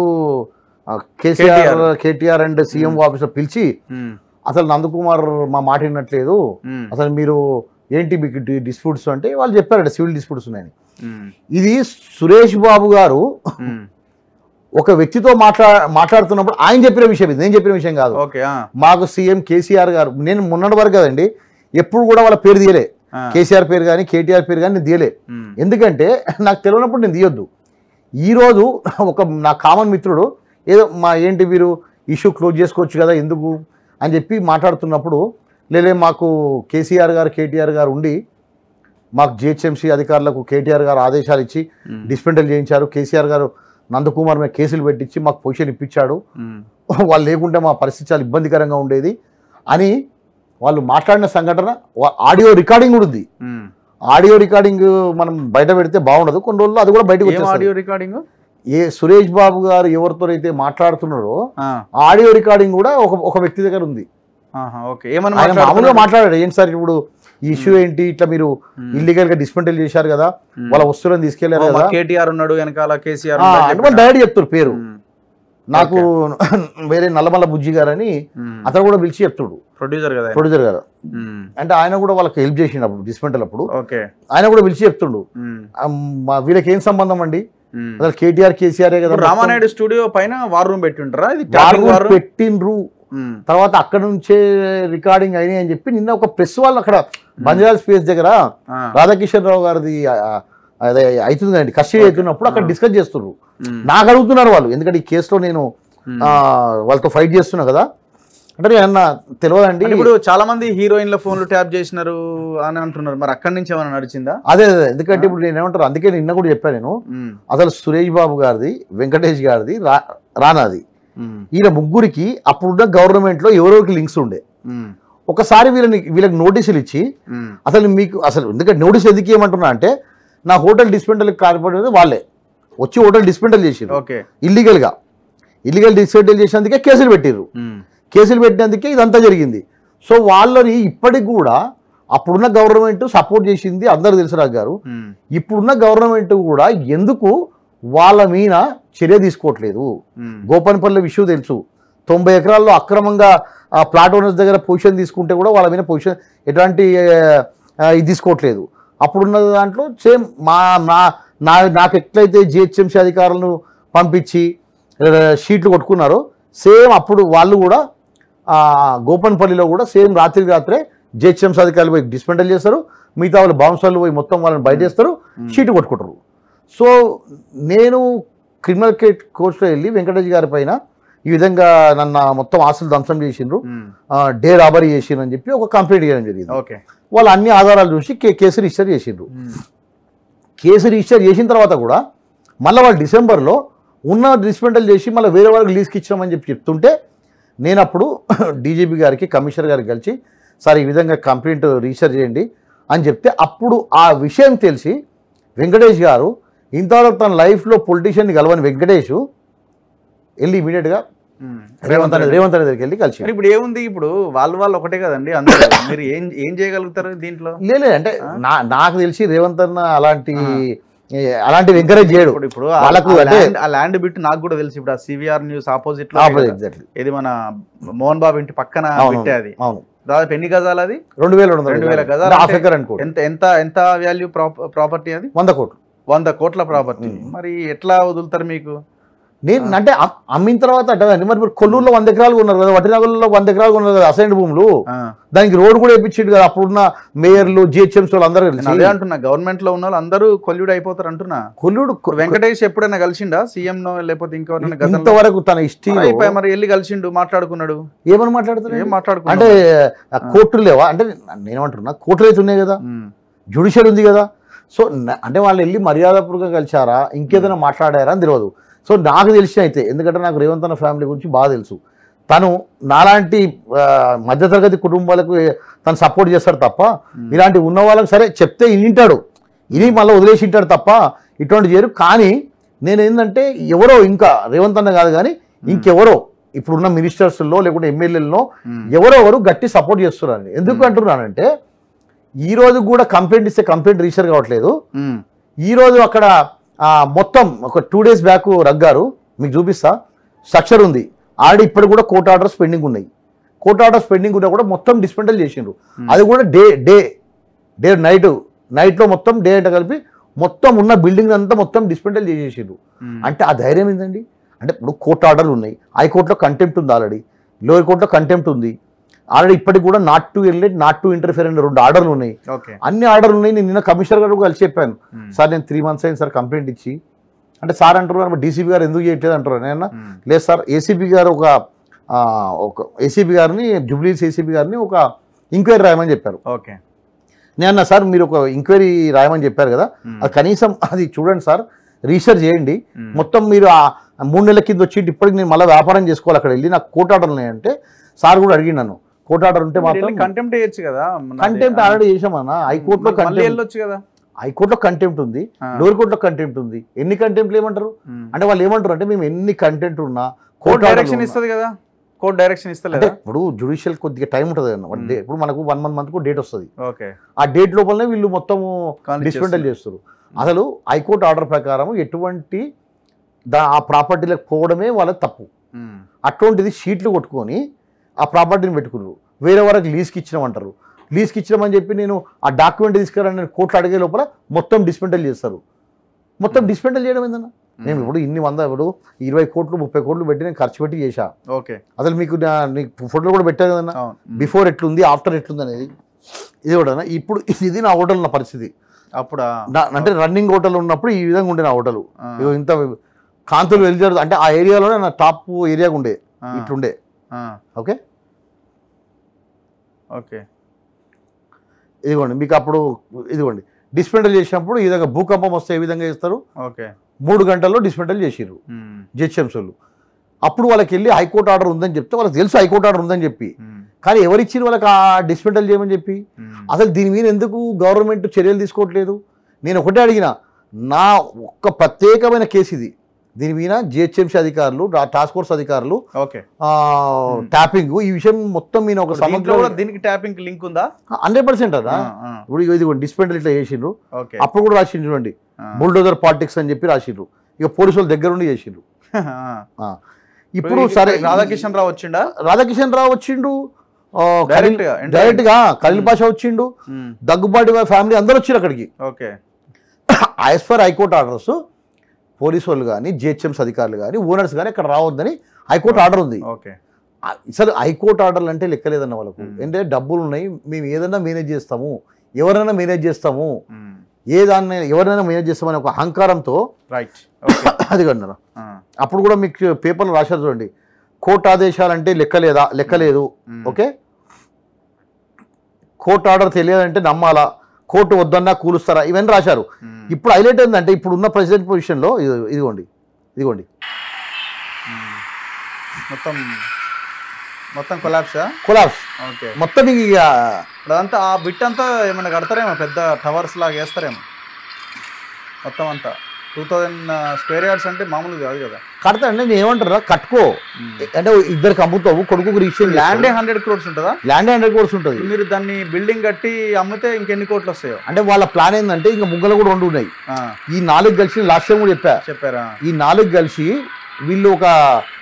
ఆ, KCR KTR and CM officer పిలిచి ఉమ్, అసలు నందకుమార్ మా మాట వినట్లేదు ఉమ్, అసలు మీరు ఏంటి మీకు డిస్ప్యూట్స్ అంటే వాళ్ళు చెప్పారట సివిల్ డిస్ప్యూట్స్ ఉన్నాయని ఉమ్, ఇది సురేష్ బాబు గారు ఉమ్. ఒక వ్యక్తితో మాట్లా మాట్లాడుతున్నప్పుడు ఆయన చెప్పిన విషయం ఇది నేను చెప్పిన విషయం కాదు ఓకే ఆ, మాకు సీఎం కేసీఆర్ గారు నేను మొన్నటి వరకు కదండి ఎప్పుడు కూడా వాళ్ళ పేరు తీయలే ఆ, కేసీఆర్ పేరు కానీ కేటీఆర్ పేరు కానీ నేను తీయలే ఉమ్, ఎందుకంటే నాకు తెలియనప్పుడు నేను తీయొద్దు ఈరోజు ఒక నా కామన్ మిత్రుడు ఏదో మా ఏంటి మీరు ఇష్యూ క్లోజ్ చేసుకోవచ్చు కదా ఎందుకు అని చెప్పి మాట్లాడుతున్నప్పుడు లేలే మాకు కేసీఆర్ గారు కేటీఆర్ గారు ఉండి మాకు జిహెచ్ఎంసీ అధికారులకు కేటీఆర్ గారు ఆదేశాలు ఇచ్చి ఉమ్, డిస్పెండల్ చేయించారు కేసీఆర్ గారు నందకుమార్ మీద కేసులు పెట్టించి మాకు పొజిషన్ ఇప్పించాడు ఉమ్, వాళ్ళు లేకుంటే మా పరిస్థితి చాలా ఇబ్బందికరంగా ఉండేది అని వాళ్ళు మాట్లాడిన సంఘటన వా- ఆడియో రికార్డింగ్ కూడా ఉంది ఉమ్. ఆడియో రికార్డింగ్ మనం బయట పెడితే బాగుండదు కొన్ని రోజుల్లో అది కూడా బయటకు ఏం వచ్చేస్తుంది ఆడియో రికార్డింగ్ ఏ సురేష్ బాబు గారు ఎవరితో అయితే మాట్లాడుతున్నారో ఆ, ఆడియో రికార్డింగ్ కూడా ఒక ఒక వ్యక్తి దగ్గర ఉంది ఆహా, ఓకే ఏమని ఆయన మామూలుగా మాట్లాడుతున్నాడు? మాట్లాడాడు ఏంటి సార్ ఇప్పుడు ఈ ఇష్యూ ఏంటి ఇట్లా మీరు ఉమ్, ఇల్లీగల్ గా డిస్మెంటల్ చేశారు కదా ఉమ్. వాళ్ళ వస్తువులను తీసుకెళ్లారు ఓ, మా కదా కేటీఆర్ ఉన్నాడు వెనకాల కేసీఆర్ ఆ, ఉన్నాడు అంటే చెప్పినా? వాళ్ళు డైరెక్ట్ చెప్తారు పేరు ఉమ్, నాకు వేరే నల్లమల్ల బుజ్జి గారు అని ఉమ్. అతను కూడా పిలిచి చెప్తుడు ప్రొడ్యూసర్ కదా ఆయన. ప్రొడ్యూసర్ గారు ఉమ్, అంటే ఆయన కూడా వాళ్ళకి హెల్ప్ చేసినప్పుడు డిస్మెంటల్ అప్పుడు ఓకే ఆయన కూడా పిలిచి చెప్తుండు ఉమ్, ఆ, మా వీళ్ళకి ఏం సంబంధం అండి ఉమ్. అసలు కేటీఆర్ కేసీఆర్ కదా ఇప్పుడు రామానాయుడు స్టూడియో పైన వార్ రూమ్ పెట్టి ఉంటారా ఇది war tapping room war room? పెట్టిండ్రు ఉమ్, తర్వాత అక్కడ నుంచే రికార్డింగ్ అయినాయి అని చెప్పి నిన్న ఒక ప్రెస్ వాళ్ళు అక్కడ బంజారా స్పేస్ దగ్గర ఆ, రాధాకిషన్ రావు గారిది ఆ, ఆ, అదే అవుతుంది కస్టడీ అవుతున్నప్పుడు అక్కడ డిస్కస్ చేస్తున్నారు ఉమ్, నాకు అడుగుతున్నారు వాళ్ళు ఎందుకంటే ఈ కేసులో నేను ఉమ్. ఆ, వాళ్ళతో ఫైట్ చేస్తున్నా కదా అంటే నేను అన్న తెలియదండి అంటే ఇప్పుడు చాలా మంది హీరోయిన్ల ఫోన్లు ట్యాప్ చేసినారు అని అంటున్నారు మరి అక్కడి నుంచి ఏమైనా నడిచిందా అదే అదే ఎందుకంటే ఇప్పుడు నేను ఏమంటారు అందుకే నిన్న కూడా చెప్పాను నేను ఉమ్, అసలు సురేష్ బాబు గారిది వెంకటేష్ గారిది రా రానాది ఉమ్, ఈయన ముగ్గురికి అప్పుడున్న గవర్నమెంట్లో ఎవరెవరికి లింక్స్ ఉండే ఉమ్, ఒకసారి వీళ్ళని వీళ్ళకి నోటీసులు ఇచ్చి ఉమ్, అసలు మీకు అసలు ఎందుకంటే నోటీస్ ఎందుకు ఏమంటున్నా అంటే నా హోటల్ డిస్పెంటల్ కార్పొరేట్ వాళ్ళే వచ్చి హోటల్ డిస్పెంటల్ చేసిర్రు ఓకే ఇల్లీగల్గా ఇల్లీగల్ డిస్పెంటల్ చేసినందుకే కేసులు పెట్టిర్రు ఉమ్, కేసులు పెట్టినందుకే ఇదంతా జరిగింది సో వాళ్ళని ఇప్పటికి కూడా అప్పుడున్న గవర్నమెంట్ సపోర్ట్ చేసింది అందరు తెలుసు రాజు గారు ఉమ్, ఇప్పుడున్న గవర్నమెంట్ కూడా ఎందుకు వాళ్ళ మీద చర్య తీసుకోవట్లేదు ఉమ్, గోపన్పల్లి విషయం తెలుసు తొంభై ఎకరాల్లో అక్రమంగా ఆ ప్లాట్ ఓనర్స్ దగ్గర పొజిషన్ తీసుకుంటే కూడా వాళ్ళ మీద పొజిషన్ ఎటువంటి ఆ, ఇది తీసుకోవట్లేదు అప్పుడున్న దాంట్లో సేమ్ మా నా నా నాకు ఎట్లయితే జిహెచ్ఎంసీ అధికారులను పంపించి ఆ, షీట్లు కొట్టుకున్నారో సేమ్ అప్పుడు వాళ్ళు కూడా ఆ, గోపన్పల్లిలో కూడా సేమ్ రాత్రికి రాత్రే జిహెచ్ఎంసీ అధికారులు పోయి డిస్మెంటల్ చేస్తారు మిగతా వాళ్ళు బాంసాలు పోయి మొత్తం వాళ్ళని బయట చేస్తారు షీట్ కొట్టుకుంటారు సో నేను క్రిమినల్ కేట్ కోర్టులో వెళ్ళి వెంకటేష్ గారి పైన ఈ విధంగా నన్ను మొత్తం ఆస్తులు ధ్వంసం చేసిండ్రు ఉమ్, ఆ, డే రాబరీ చేసిండ్రు అని చెప్పి ఒక కంప్లైంట్ చేయడం జరిగింది ఓకే వాళ్ళు అన్ని ఆధారాలు చూసి కే- కేసు రిజిస్టర్ చేసిండ్రు ఉమ్, కేసు రిజిస్టర్ చేసిన తర్వాత కూడా మళ్ళీ వాళ్ళు డిసెంబర్లో ఉన్న డిస్మెంటల్ చేసి మళ్ళీ వేరే వాళ్ళకి లీజ్కి ఇచ్చామని చెప్పి చెప్తుంటే నేను అప్పుడు డీజీపీ గారికి కమిషనర్ గారికి కలిసి సార్ ఈ విధంగా కంప్లైంట్ రిజిస్టర్ చేయండి అని చెప్తే అప్పుడు ఆ విషయం తెలిసి వెంకటేష్ గారు ఇంతవరకు తన లైఫ్లో పొలిటీషియన్ని కలవని వెంకటేష్ వెళ్ళి ఇమీడియట్గా ఉమ్. రేవంత్ అనే రేవంత్ అనే దగ్గరికి వెళ్ళి కలిసి మరి ఇప్పుడు ఏముంది ఇప్పుడు వాళ్ళు వాళ్ళు ఒకటే కదండి అందరూ మీరు ఏం ఏం చేయగలుగుతారు దీంట్లో లేదు అంటే ఆ? నా నాకు తెలిసి రేవంత్ అన్న అలాంటి ఆ. ఏ, అలాంటివి ఎంకరేజ్ చేయడు ఇప్పుడు ఇప్పుడు ఆ- వాళ్ళకు ఆ అంటే- land- ఆ ల్యాండ్ బిట్ నాకు కూడా తెలుసు ఇప్పుడు ఆ సివిఆర్ న్యూస్ ఆపోజిట్ లో ఎగ్జాక్ట్లీ ఇది మన మోహన్ బాబు ఇంటి పక్కన అవును బిట్టే అది అవును దాదాపు ఎన్ని గజాలు అది రెండు వేల రెండు రెండు వేల వందల గజాలు హాఫ్ అంటే ఎకర్ అనుకోండి ఎంత ఎంత ఎంత వాల్యూ ప్రాపర్టీ అది వంద కోట్లు వంద కోట్ల ప్రాపర్టీ ఉమ్. మరి ఎట్లా వదులుతారు మీకు నేను ఆ. అంటే అమ్- అమ్మిన తర్వాత అంటే మరి మీరు కొల్లూరులో వంద ఎకరాలు ఉన్నారు కదా వటినగర్లో వంద ఎకరాలు ఉన్నారు కదా అసైన్ భూములు ఆ, దానికి రోడ్ కూడా వేయించిండు కదా అప్పుడున్న మేయర్లు జిహెచ్ఎంసీ వాళ్ళు అందరూ నేను కలిసి అదే అంటున్నా గవర్నమెంట్ లో ఉన్న వాళ్ళు అందరూ కొల్యూడ్ అయిపోతారు అంటున్నా కొల్లుడు ఇప్పుడు వెంకటేష్ ఎప్పుడైనా కలిసిండా సీఎం నో లేకపోతే ఇంకెవరైనా గతంలో ఇంతవరకు తన హిస్టరీలో అయిపోయి మరి వెళ్ళి కలిసిండు మాట్లాడుకున్నాడు ఏమని ఏం మాట్లాడుతున్నాడు అంటే మాట్లాడుకున్నాడు ఆ కోర్టులు లేవా అంటే నేనేమంటున్నా కోర్టులు అయితే ఉన్నాయి కదా ఉమ్, జ్యుడిషియల్ ఉంది కదా సో న- అంటే వాళ్ళు వెళ్ళి మర్యాదపూర్వకంగా కలిశారా ఇంకేదైనా మాట్లాడారా అని తెలియదు సో నాకు తెలిసి అయితే ఎందుకంటే నాకు రేవంత్ అన్న ఫ్యామిలీ గురించి బాగా తెలుసు తను నాలాంటి ఆ, మధ్యతరగతి కుటుంబాలకు ఏ- తను సపోర్ట్ చేస్తాడు తప్ప ఉమ్, ఇలాంటి ఉన్న వాళ్ళకి సరే చెప్తే వింటాడు ఇని మళ్ళీ వదిలేసి ఉంటాడు తప్ప ఇటువంటి చేయరు కానీ నేను ఏంటంటే ఎవరో ఇంకా రేవంత్ అన్న కాదు కానీ ఇంకెవరో ఇప్పుడున్న మినిస్టర్స్లో లేకుంటే ఎమ్మెల్యేలలో ఉమ్, ఎవరెవరు గట్టి సపోర్ట్ చేస్తున్నారండి ఎందుకు Hmm. అంటున్నానంటే ఈ రోజు కూడా కంప్లైంట్ ఇస్తే కంప్లైంట్ రిజిస్టర్ కావట్లేదు ఉమ్, ఈ రోజు అక్కడ ఆ, మొత్తం ఒక టూ డేస్ బ్యాక్ రగ్గారు మీకు చూపిస్తా స్ట్రక్చర్ ఉంది ఆల్రెడీ ఇప్పుడు కూడా కోర్ట్ ఆర్డర్స్ పెండింగ్ ఉన్నాయి కోర్ట్ ఆర్డర్స్ పెండింగ్ ఉన్నా కూడా మొత్తం డిస్పెండల్ చేసిండ్రు ఉమ్, అది కూడా డే డే డే నైట్ నైట్లో మొత్తం డే అంటే కలిపి మొత్తం ఉన్న బిల్డింగ్ అంతా మొత్తం డిస్పెండల్ చేసేసిండ్రు ఉమ్, అంటే ఆ ధైర్యం ఏంటండి అంటే ఇప్పుడు కోర్టు ఆర్డర్లు ఉన్నాయి హైకోర్టులో కంటెంప్ట్ ఉంది ఆల్రెడీ లోయర్ కోర్టులో కంటెంప్ట్ ఉంది ఆల్రెడీ ఇప్పటికి కూడా not to allot not to interfere అనే రెండు ఆర్డర్లు ఉన్నాయి ఓకే అన్ని ఆర్డర్లు ఉన్నాయి నేను నిన్న కమిషనర్ గారు కూడా కలిసి చెప్పాను ఉమ్, సార్ నేను త్రీ మంత్స్ అయింది సార్ కంప్లైంట్ ఇచ్చి అంటే సార్ అంటున్నారు డీసీపీ గారు ఎందుకు చేయట్లేదు అంటారు నేను ఉమ్, లేదు సార్ ఏసీబీ గారు ఒక ఆ, ఒక ఏసీబీ గారిని జూబ్లీస్ ఏసీబీ గారిని ఒక ఎంక్వైరీ రాయమని చెప్పారు ఓకే నేను అన్నా సార్ మీరు ఒక ఎంక్వైరీ రాయమని చెప్పారు కదా ఉమ్, అది కనీసం అది చూడండి సార్ రీసెర్చ్ చేయండి ఉమ్, మొత్తం మీరు ఆ మూడు నెలల కింద వచ్చి ఇప్పటికి నేను మళ్ళీ వ్యాపారం చేసుకోవాలి అక్కడ వెళ్ళి నాకు కోర్ట్ ఆర్డర్ ఉన్నాయంటే సార్ కూడా అడిగి నన్ను కోర్ట్ ఆర్డర్ ఉంటే మాత్రం కంటెంప్ట్ చేయొచ్చు కదా మన కంటెంప్ట్ అది- ఆల్రెడీ చేసామన్నా హైకోర్టులో మళ్ళీ కంటెంప్ట్ వెళ్ళొచ్చు కదా హైకోర్టులో కంటెంప్ట్ ఉంది ఆ, లోయర్ కోర్టులో కంటెంప్ట్ ఉంది ఎన్ని కంటెంప్ట్లు ఏమంటారు ఉమ్. అంటే వాళ్ళు ఏమంటారు అంటే మేము ఎన్ని కంటెంట్ ఉన్నా కోర్ట్ కోర్ట్ డైరెక్షన్ ఇస్తుంది కదా కోర్ట్ డైరెక్షన్ అంటే ఇస్తలేదా ఇప్పుడు జుడిషియల్ కొద్దిగా టైం ఉంటుంది అన్న Hmm. డే ఇప్పుడు మనకు వన్ మంత్ మంత్కు డేట్ వస్తుంది ఓకే ఆ డేట్ లోపలనే వీళ్ళు మొత్తము Conflict డిస్పెండల్ చేస్తారు. చేస్తారు అసలు హైకోర్టు ఆర్డర్ ప్రకారం ఎటువంటి దా ఆ ప్రాపర్టీలకు పోవడమే వాళ్ళ తప్పు ఉమ్, అటువంటిది షీట్లు కొట్టుకొని ఆ ప్రాపర్టీని పెట్టుకున్నారు వేరే వరకు లీజ్కి ఇచ్చినామంటారు లీజ్కి ఇచ్చినామని చెప్పి నేను ఆ డాక్యుమెంట్ తీసుకురా నేను కోర్టులో అడిగే లోపల మొత్తం డిస్పెంటల్ చేస్తారు మొత్తం డిస్పెంటల్ చేయడం ఏందన్న నేను ఇప్పుడు ఇన్ని వంద ఇప్పుడు ఇరవై కోట్లు ముప్పై కోట్లు పెట్టి నేను ఖర్చు పెట్టి చేశా ఓకే అసలు మీకు నా- నీకు ఫోటోలు కూడా పెట్టాను కదన్నా అవును ఉమ్. బిఫోర్ ఎట్లుంది ఆఫ్టర్ ఎట్లుంది అనేది ఇది కూడా ఇప్పుడు ఇది నా హోటల్ నా పరిస్థితి అప్పుడా నా అంటే రన్నింగ్ హోటల్ ఉన్నప్పుడు ఈ విధంగా ఉండే నా హోటల్ ఆ, ఇగో ఇంత కాంతులు వెలిజారు అంటే ఆ ఏరియాలోనే నా టాప్ ఏరియాగా ఉండే ఆ, ఇట్లుండే ఆ, ఓకే ఓకే ఇదిగోండి మీకు అప్పుడు ఇదిగోండి డిస్మెంటల్ చేసినప్పుడు ఈ విధంగా భూకంపం వస్తే ఏ విధంగా చేస్తారు ఓకే మూడు గంటల్లో డిస్మెంటల్ చేసిర్రు ఉమ్, జిహెచ్ఎంసీలు అప్పుడు వాళ్ళకి వెళ్ళి హైకోర్టు ఆర్డర్ ఉందని చెప్తే వాళ్ళకి తెలుసు హైకోర్టు ఆర్డర్ ఉందని చెప్పి ఉమ్, కానీ ఎవరిచ్చిన వాళ్ళకి ఆ డిస్మెంటల్ చేయమని చెప్పి ఉమ్, అసలు దీని మీద ఎందుకు గవర్నమెంట్ చర్యలు తీసుకోవట్లేదు నేను ఒకటే అడిగిన నా ఒక్క ప్రత్యేకమైన కేసు ఇది దీని మీద జిహెచ్ఎంసీ అధికారులు రా- టాస్క్ ఫోర్స్ అధికారులు ఓకే ఆ, ట్యాపింగ్ ఈ విషయం మొత్తం మీద ఒక దీంట్లో సమగ్ర కూడా దీనికి ట్యాపింగ్ లింక్ ఉందా హండ్రెడ్ పర్సెంట్ అదా ఆ, ఆ, ఇప్పుడు ఇది డిస్పెండల్ ఇట్లా చేసిండ్రు ఓకే అప్పుడు కూడా రాసిండ్రు చూడండి ఆ, బుల్డోజర్ పాలిటిక్స్ అని చెప్పి రాసిండ్రు ఇక పోలీసు వాళ్ళ దగ్గర ఉండి చేసిండ్రు ఆ. ఇప్పుడు సరే రాధాకిషన్ రావు వచ్చిండా రాధాకిషన్ రావు వచ్చిండు ఆ, డైరెక్ట్ ఖలీల్- గా, ఎంటర్ డైరెక్ట్ గా ఖలీల్ పాషా వచ్చిండు ఉమ్, దగ్గుబాటి ఫ్యామిలీ అందరూ వచ్చారు అక్కడికి okay as for high court orders police వాళ్ళు కానీ జిహెచ్ఎంస్ అధికారులు కానీ ఓనర్స్ కానీ అక్కడ రావద్దని హైకోర్టు ఆర్డర్ ఉంది ఓకే ఆ, అసలు హైకోర్టు ఆర్డర్లు అంటే లెక్కలేదన్న వాళ్ళకు Hmm. అంటే డబ్బులు ఉన్నాయి మేము ఏదైనా మేనేజ్ చేస్తాము ఎవరైనా మేనేజ్ చేస్తాము ఉమ్, ఏ దాన్ని ఎవరైనా మేనేజ్ చేస్తామని ఒక అహంకారంతో రైట్ ఓకే అది కన్నారు ఆ, అప్పుడు కూడా మీకు పేపర్లు రాశారు చూడండి కోర్టు ఆదేశాలు అంటే లెక్కలేదా లెక్కలేదు ఉమ్, ఓకే కోర్టు ఆర్డర్ తెలియదంటే నమ్మాలా కోర్టు వద్దన్నా కూలుస్తారా ఇవన్నీ రాశారు ఉమ్, ఇప్పుడు హైలైట్ ఏంటంటే ఇప్పుడు ఉన్న ప్రెసిడెంట్ పొజిషన్లో ఇది- ఇదిగోండి ఇదిగోండి ఉమ్. మొత్తం మొత్తం కొలాప్సా కొలాబ్స్ ఓకే మొత్తం ఇక ఇప్పుడు అదంతా ఆ బిట్ అంతా ఏమైనా కడతారేమో పెద్ద టవర్స్ లాగా వేస్తారేమో మొత్తం అంతా టూ థౌజండ్ స్క్వేర్ యార్డ్స్ అంటే మామూలు కాదు కదా కడతా అంటే నేను ఏమంటారా కట్టుకో అంటే ఇద్దరికి అమ్ముతావు కొడుకు రిజిస్టర్ ల్యాండే హండ్రెడ్ క్రోర్స్ ఉంటుందా ల్యాండ్ హండ్రెడ్ కోర్స్ ఉంటుంది ఇప్పుడు మీరు దాన్ని బిల్డింగ్ కట్టి అమ్మితే ఇంకెన్ని కోట్లు వస్తాయో అంటే వాళ్ళ ప్లాన్ ఏంటంటే ఇంకా ముగ్గలు కూడా రెండు ఉన్నాయి ఆ, ఈ నాలుగు కలిసి లాస్ట్ టైం కూడా చెప్పా చెప్పారా ఈ నాలుగు కలిసి వీళ్ళు ఒక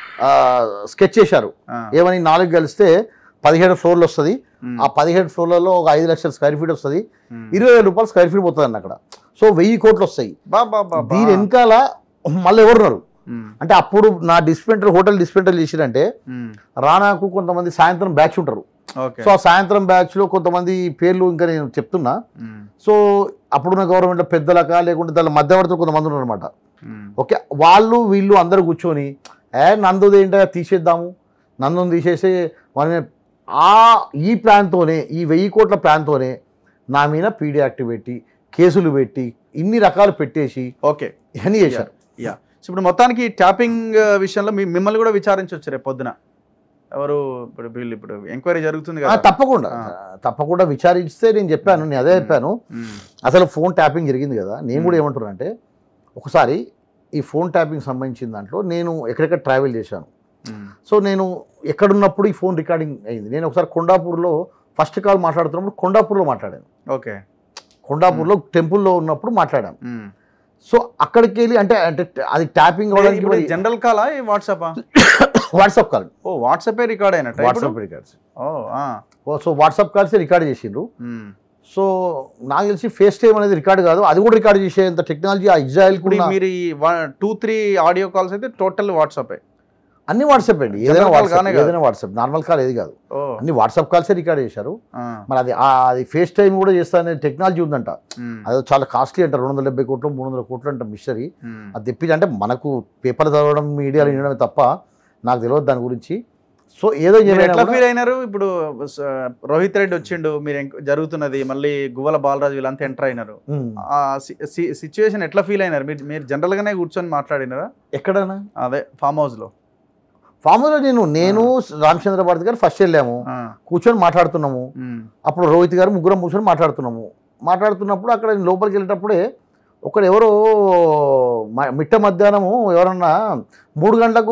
స్కెచ్ చేశారు ఆ, ఏమని నాలుగు కలిస్తే పదిహేడు ఫ్లోర్లు వస్తుంది ఉమ్, ఆ పదిహేడు ఫ్లోర్లలో ఒక ఐదు లక్షల స్క్వేర్ ఫీట్ వస్తుంది ఉమ్. ఇరవై వేల రూపాయలు స్క్వేర్ ఫీట్ పోతుంది అన్న అక్కడ సో వెయ్యి కోట్లు వస్తాయి బా బా బా బా. దీని వెనకాల మళ్ళీ ఎవరున్నారు ఉమ్, అంటే అప్పుడు నా డిస్పెంటర్ హోటల్ డిస్పెంటర్ చేసిరంటే ఉమ్, రానాకు కొంతమంది సాయంత్రం బ్యాచ్ ఉంటారు ఓకే సో ఆ సాయంత్రం బ్యాచ్లో కొంతమంది పేర్లు ఇంకా నేను చెప్తున్నా ఉమ్, సో అప్పుడున్న గవర్నమెంట్లో పెద్దలక లేకుంటే దాని మధ్యవర్తులు కొంతమంది ఉన్నారు అనమాట ఉమ్, ఓకే వాళ్ళు వీళ్ళు అందరు కూర్చొని ఏ నందుది ఏంటో తీసేద్దాము నందుని తీసేసి మన ఆ ఈ ప్లాన్తోనే ఈ వెయ్యి కోట్ల ప్లాన్తోనే నా మీద పీడీ యాక్ట్ పెట్టి కేసులు పెట్టి ఇన్ని రకాలు పెట్టేసి ఓకే ఇవన్నీ చేశారు యా సో ఇప్పుడు మొత్తానికి ట్యాపింగ్ విషయంలో మీ మిమ్మల్ని కూడా విచారించవచ్చు రేపు పొద్దున ఎవరు ఇప్పుడు వీళ్ళు ఇప్పుడు ఎంక్వైరీ జరుగుతుంది ఆ, కదా తప్పకుండా ఆ. తప్పకుండా విచారిస్తే నేను చెప్పాను నేను అదే చెప్పాను ఉమ్, అసలు ఫోన్ ట్యాపింగ్ జరిగింది కదా నేను కూడా మ్మ్. ఏమంటున్నా అంటే ఒకసారి ఈ ఫోన్ ట్యాపింగ్ సంబంధించిన దాంట్లో నేను ఎక్కడెక్కడ ట్రావెల్ చేశాను ఉమ్, సో నేను ఎక్కడున్నప్పుడు ఈ ఫోన్ రికార్డింగ్ అయింది నేను ఒకసారి కొండాపూర్లో ఫస్ట్ కాల్ మాట్లాడుతున్నప్పుడు కొండాపూర్లో మాట్లాడాను ఓకే కొండాపూర్లో టెంపుల్లో ఉన్నప్పుడు మాట్లాడాను ఉమ్. సో అక్కడికి వెళ్ళి అంటే అంటే అది ట్యాపింగ్ అవ్వడానికి ఇప్పుడు జనరల్ కాలా వాట్సాప్ వాట్సాప్ కాల్ ఓ వాట్సాపే రికార్డ్ అయినట్టు వాట్సాప్ రికార్డ్స్ ఓ ఆ, సో వాట్సాప్ కాల్స్ రికార్డ్ చేసిండ్రు ఉమ్. సో నాకు తెలిసి ఫేస్ టైం అనేది రికార్డ్ కాదు అది కూడా రికార్డ్ చేసేంత టెక్నాలజీ ఆ ఇజ్రాయెల్ ఇప్పుడు కూడా ఈ మీరు ఈ టూ త్రీ ఆడియో కాల్స్ అయితే టోటల్ వాట్సాపే అన్ని వాట్సాప్ అండి ఏదైనా General call వాట్సాప్ కానే కాదు. ఏదైనా వాట్సాప్ నార్మల్ కాల్ ఏది కాదు ఓ అన్ని వాట్సాప్ కాల్సే రికార్డ్ చేశారు ఆ, మరి అది ఆ- అది ఫేస్ టైం కూడా చేస్తానే టెక్నాలజీ ఉందంట ఉమ్, అది చాలా కాస్ట్లీ అంట రెండు వందల డెబ్బై కోట్లు మూడు వందల కోట్లు అంట మిషనరీ ఉమ్. అది తెప్పి అంటే మనకు పేపర్ చదవడం మీడియాలో వినడమే తప్ప నాకు తెలియదు దాని గురించి సో ఏదో మీరు ఏమైనా ఎట్లా కూడా- ఫీల్ అయినారు ఇప్పుడు స- రోహిత్ రెడ్డి వచ్చిండు మీరు ఎంక్- జరుగుతున్నది మళ్ళీ గువ్వల బాలరాజు వీళ్ళంతా ఎంటర్ అయినారు ఉమ్. ఆ సిచ్యువేషన్ ఎట్లా ఫీల్ అయినారు మీరు మీరు జనరల్ గానే కూర్చొని మాట్లాడినారా ఎక్కడనా అదే ఫామ్ హౌస్ లో ఫామ్ హౌస్లో నేను నేను రామచంద్ర భారతి గారు ఫస్ట్ వెళ్ళాము ఆ, కూర్చొని మాట్లాడుతున్నాము ఉమ్, అప్పుడు రోహిత్ గారు ముగ్గురం కూర్చొని మాట్లాడుతున్నాము మాట్లాడుతున్నప్పుడు అక్కడ నేను లోపలికి వెళ్ళేటప్పుడే ఒకడు ఎవరో మ- మిట్ట మధ్యాహ్నము ఎవరన్నా మూడు గంటలకు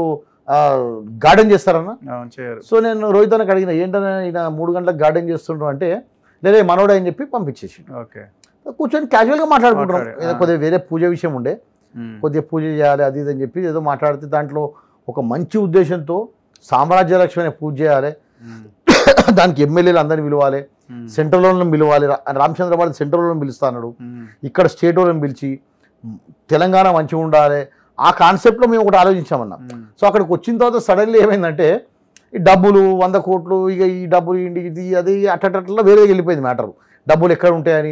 గార్డెన్ చేస్తారన్న అవును, చేయరు సో నేను రోహిత్ అన్నకి అడిగిన ఏంటన్నా ఈయన మూడు గంటలకు గార్డెన్ చేస్తుండ్రు అంటే లేదే మనోడే అని చెప్పి పంపించేసి ఓకే కూర్చొని క్యాజువల్గా మాట్లాడుకుంటున్నాం మాట్లాడే, ఏదో ఆ. కొద్దిగా వేరే పూజ విషయం ఉండే ఉమ్, కొద్దిగా పూజ చేయాలి అది ఇది అని చెప్పి ఏదో మాట్లాడితే దాంట్లో ఒక మంచి ఉద్దేశంతో సామ్రాజ్య లక్ష్మి అనే పూజ చేయాలి ఉమ్, దానికి ఎమ్మెల్యేలు అందరిని పిలవాలి ఉమ్, సెంట్రల్ వాళ్ళని పిలవాలి రా- రామచంద్ర భారతి సెంట్రల్ వాళ్ళని పిలుస్తా అన్నాడు ఉమ్, ఇక్కడ స్టేట్ వాళ్ళని పిలిచి మ్, తెలంగాణ మంచిగా ఉండాలి ఆ కాన్సెప్ట్లో మేము ఒకటి ఆలోచించామన్నా ఉమ్, సో అక్కడికి వచ్చిన తర్వాత సడన్లీ ఏమైందంటే ఈ డబ్బులు వంద కోట్లు ఇక ఈ డబ్బులు ఇండి ఇది అది అట్టట్లా వేరే వెళ్ళిపోయింది మ్యాటర్ డబ్బులు ఎక్కడ ఉంటాయని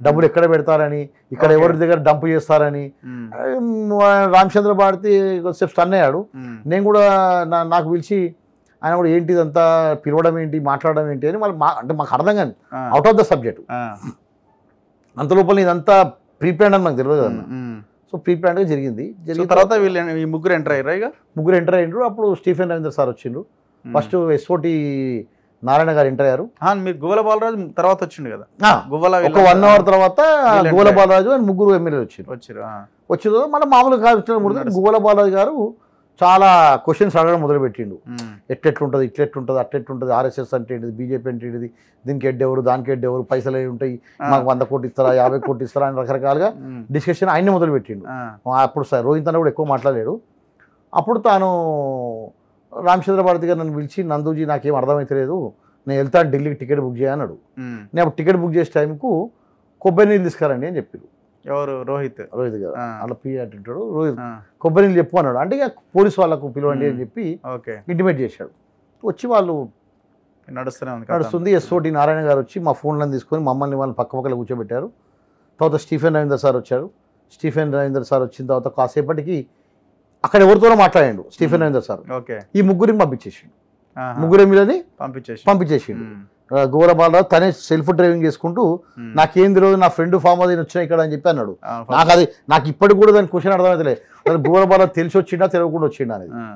డబ్బులు ఎక్కడ పెడతారని ఇక్కడ Okay. ఎవరి దగ్గర డంప్ చేస్తారని ఉమ్, ఆ, రామచంద్ర భారతి కొద్దిసేపు స్టన్ అయ్యాడు ఉమ్, నేను కూడా నా- నాకు పిలిచి ఆయన కూడా ఏంటి ఇదంతా పిలవడం ఏంటి మాట్లాడడం ఏంటి అని వాళ్ళు మా అంటే మాకు అర్థం కాదు ఆ, అవుట్ ఆఫ్ ద సబ్జెక్ట్ ఆ, అంత లోపల ఇదంతా ప్రీప్లాన్ అని నాకు తెలియదు ఉమ్, కదన్న ఉమ్. సో ప్రీప్లాన్గా జరిగింది సో జరిగిన తర్వాత వీళ్ళు ఈ ముగ్గురు ఎంటర్ అయ్యారు ఇక ముగ్గురు ఎంటర్ అయ్యిండ్రు అప్పుడు స్టీఫెన్ రవీంద్ర సార్ వచ్చిండ్రు first SOT Narayana garu enter అయ్యారు ఆ, మీరు గువ్వల బాలరాజు తర్వాత వచ్చిండు కదా ఆ, గువ్వల ఒక వీళ్ళంతా వన్ అవర్ తర్వాత వీళ్ళు గోల enter బాలరాజు అని ముగ్గురు ఎమ్మెల్యేలు వచ్చారు వచ్చిరు ఆ, వచ్చిన తర్వాత మన మామూలుగా కార్యక్రమం నడుస్తుంది. గువ్వల బాలరాజు గారు చాలా క్వశ్చన్స్ అడగడం మొదలుపెట్టిండు ఉమ్, ఎట్లెట్లుంటుంది ఇట్లెట్లుంటుంది అట్లెట్లుంటుంది ఆర్ఎస్ఎస్ అంటే ఏంటిది బీజేపీ అంటే ఏంటిది దీనికి ఎడ్ ఎవరు దానికి ఎడ్ ఎవరు పైసలు ఏవి ఉంటాయి ఆ, మాకు వంద కోట్లు ఇస్తారా యాభై కోట్లు ఇస్తారా అని రకరకాలుగా ఉమ్, డిస్కషన్ ఆయన్ని మొదలు పెట్టిండు ఆ, అప్పుడు సార్ రోహిత్ అన్న కూడా ఎక్కువ మాట్లాడాడు అప్పుడు తాను రామచంద్ర భారతి గారు నన్ను పిలిచి నందూజీ నాకేం అర్థమైతలేదు నేను వెళ్తాను ఢిల్లీకి టికెట్ బుక్ చేయన్నాడు ఉమ్. నేను అప్పుడు టికెట్ బుక్ చేసే టైంకు కొబ్బరి నీళ్ళు తీసుకురండి అని చెప్పారు ఎవరు రోహిత్ రోహిత్ గారు ఆ, అలా పి అంటుంటాడు రోహిత్ ఆ, కొబ్బరి నీళ్ళు చెప్పు అన్నాడు అంటే ఇక పోలీస్ వాళ్ళకు పిలవండి అని చెప్పి ఓకే ఇంటిమేట్ చేశాడు వచ్చి వాళ్ళు నడుస్తూనే ఉంది కథ. నడుస్తుంది ఎస్ఓటి నారాయణ గారు వచ్చి మా ఫోన్లను తీసుకొని మమ్మల్ని వాళ్ళని పక్క పక్కన కూర్చోబెట్టారు తర్వాత స్టీఫెన్ రవీంద్ర సార్ వచ్చారు స్టీఫెన్ రవీంద్ర సార్ వచ్చిన తర్వాత కాసేపటికి అక్కడ ఎవరితోనో మాట్లాడాడు స్టీఫెన్ రవీంద్ర సార్ ఓకే ఈ ముగ్గురిని పంపించేసిండు ఆహా, ముగ్గురు ఎమ్మెల్యేని పంపించేసి పంపించేసిండు ఉమ్, గోర బాలరావు తనే సెల్ఫ్ డ్రైవింగ్ చేసుకుంటూ ఉమ్. నాకేం తెలియదు నా ఫ్రెండ్ ఫామ్ అది వచ్చినా ఇక్కడ అని చెప్పి అన్నాడు ఆ, నాకు అది నాకు ఇప్పటికి కూడా దాని క్వశ్చన్ అర్థమైతలే అసలు గోర బాలరావు తెలిసి వచ్చిండా తెలియకుండా వచ్చిండా అనేది ఆ,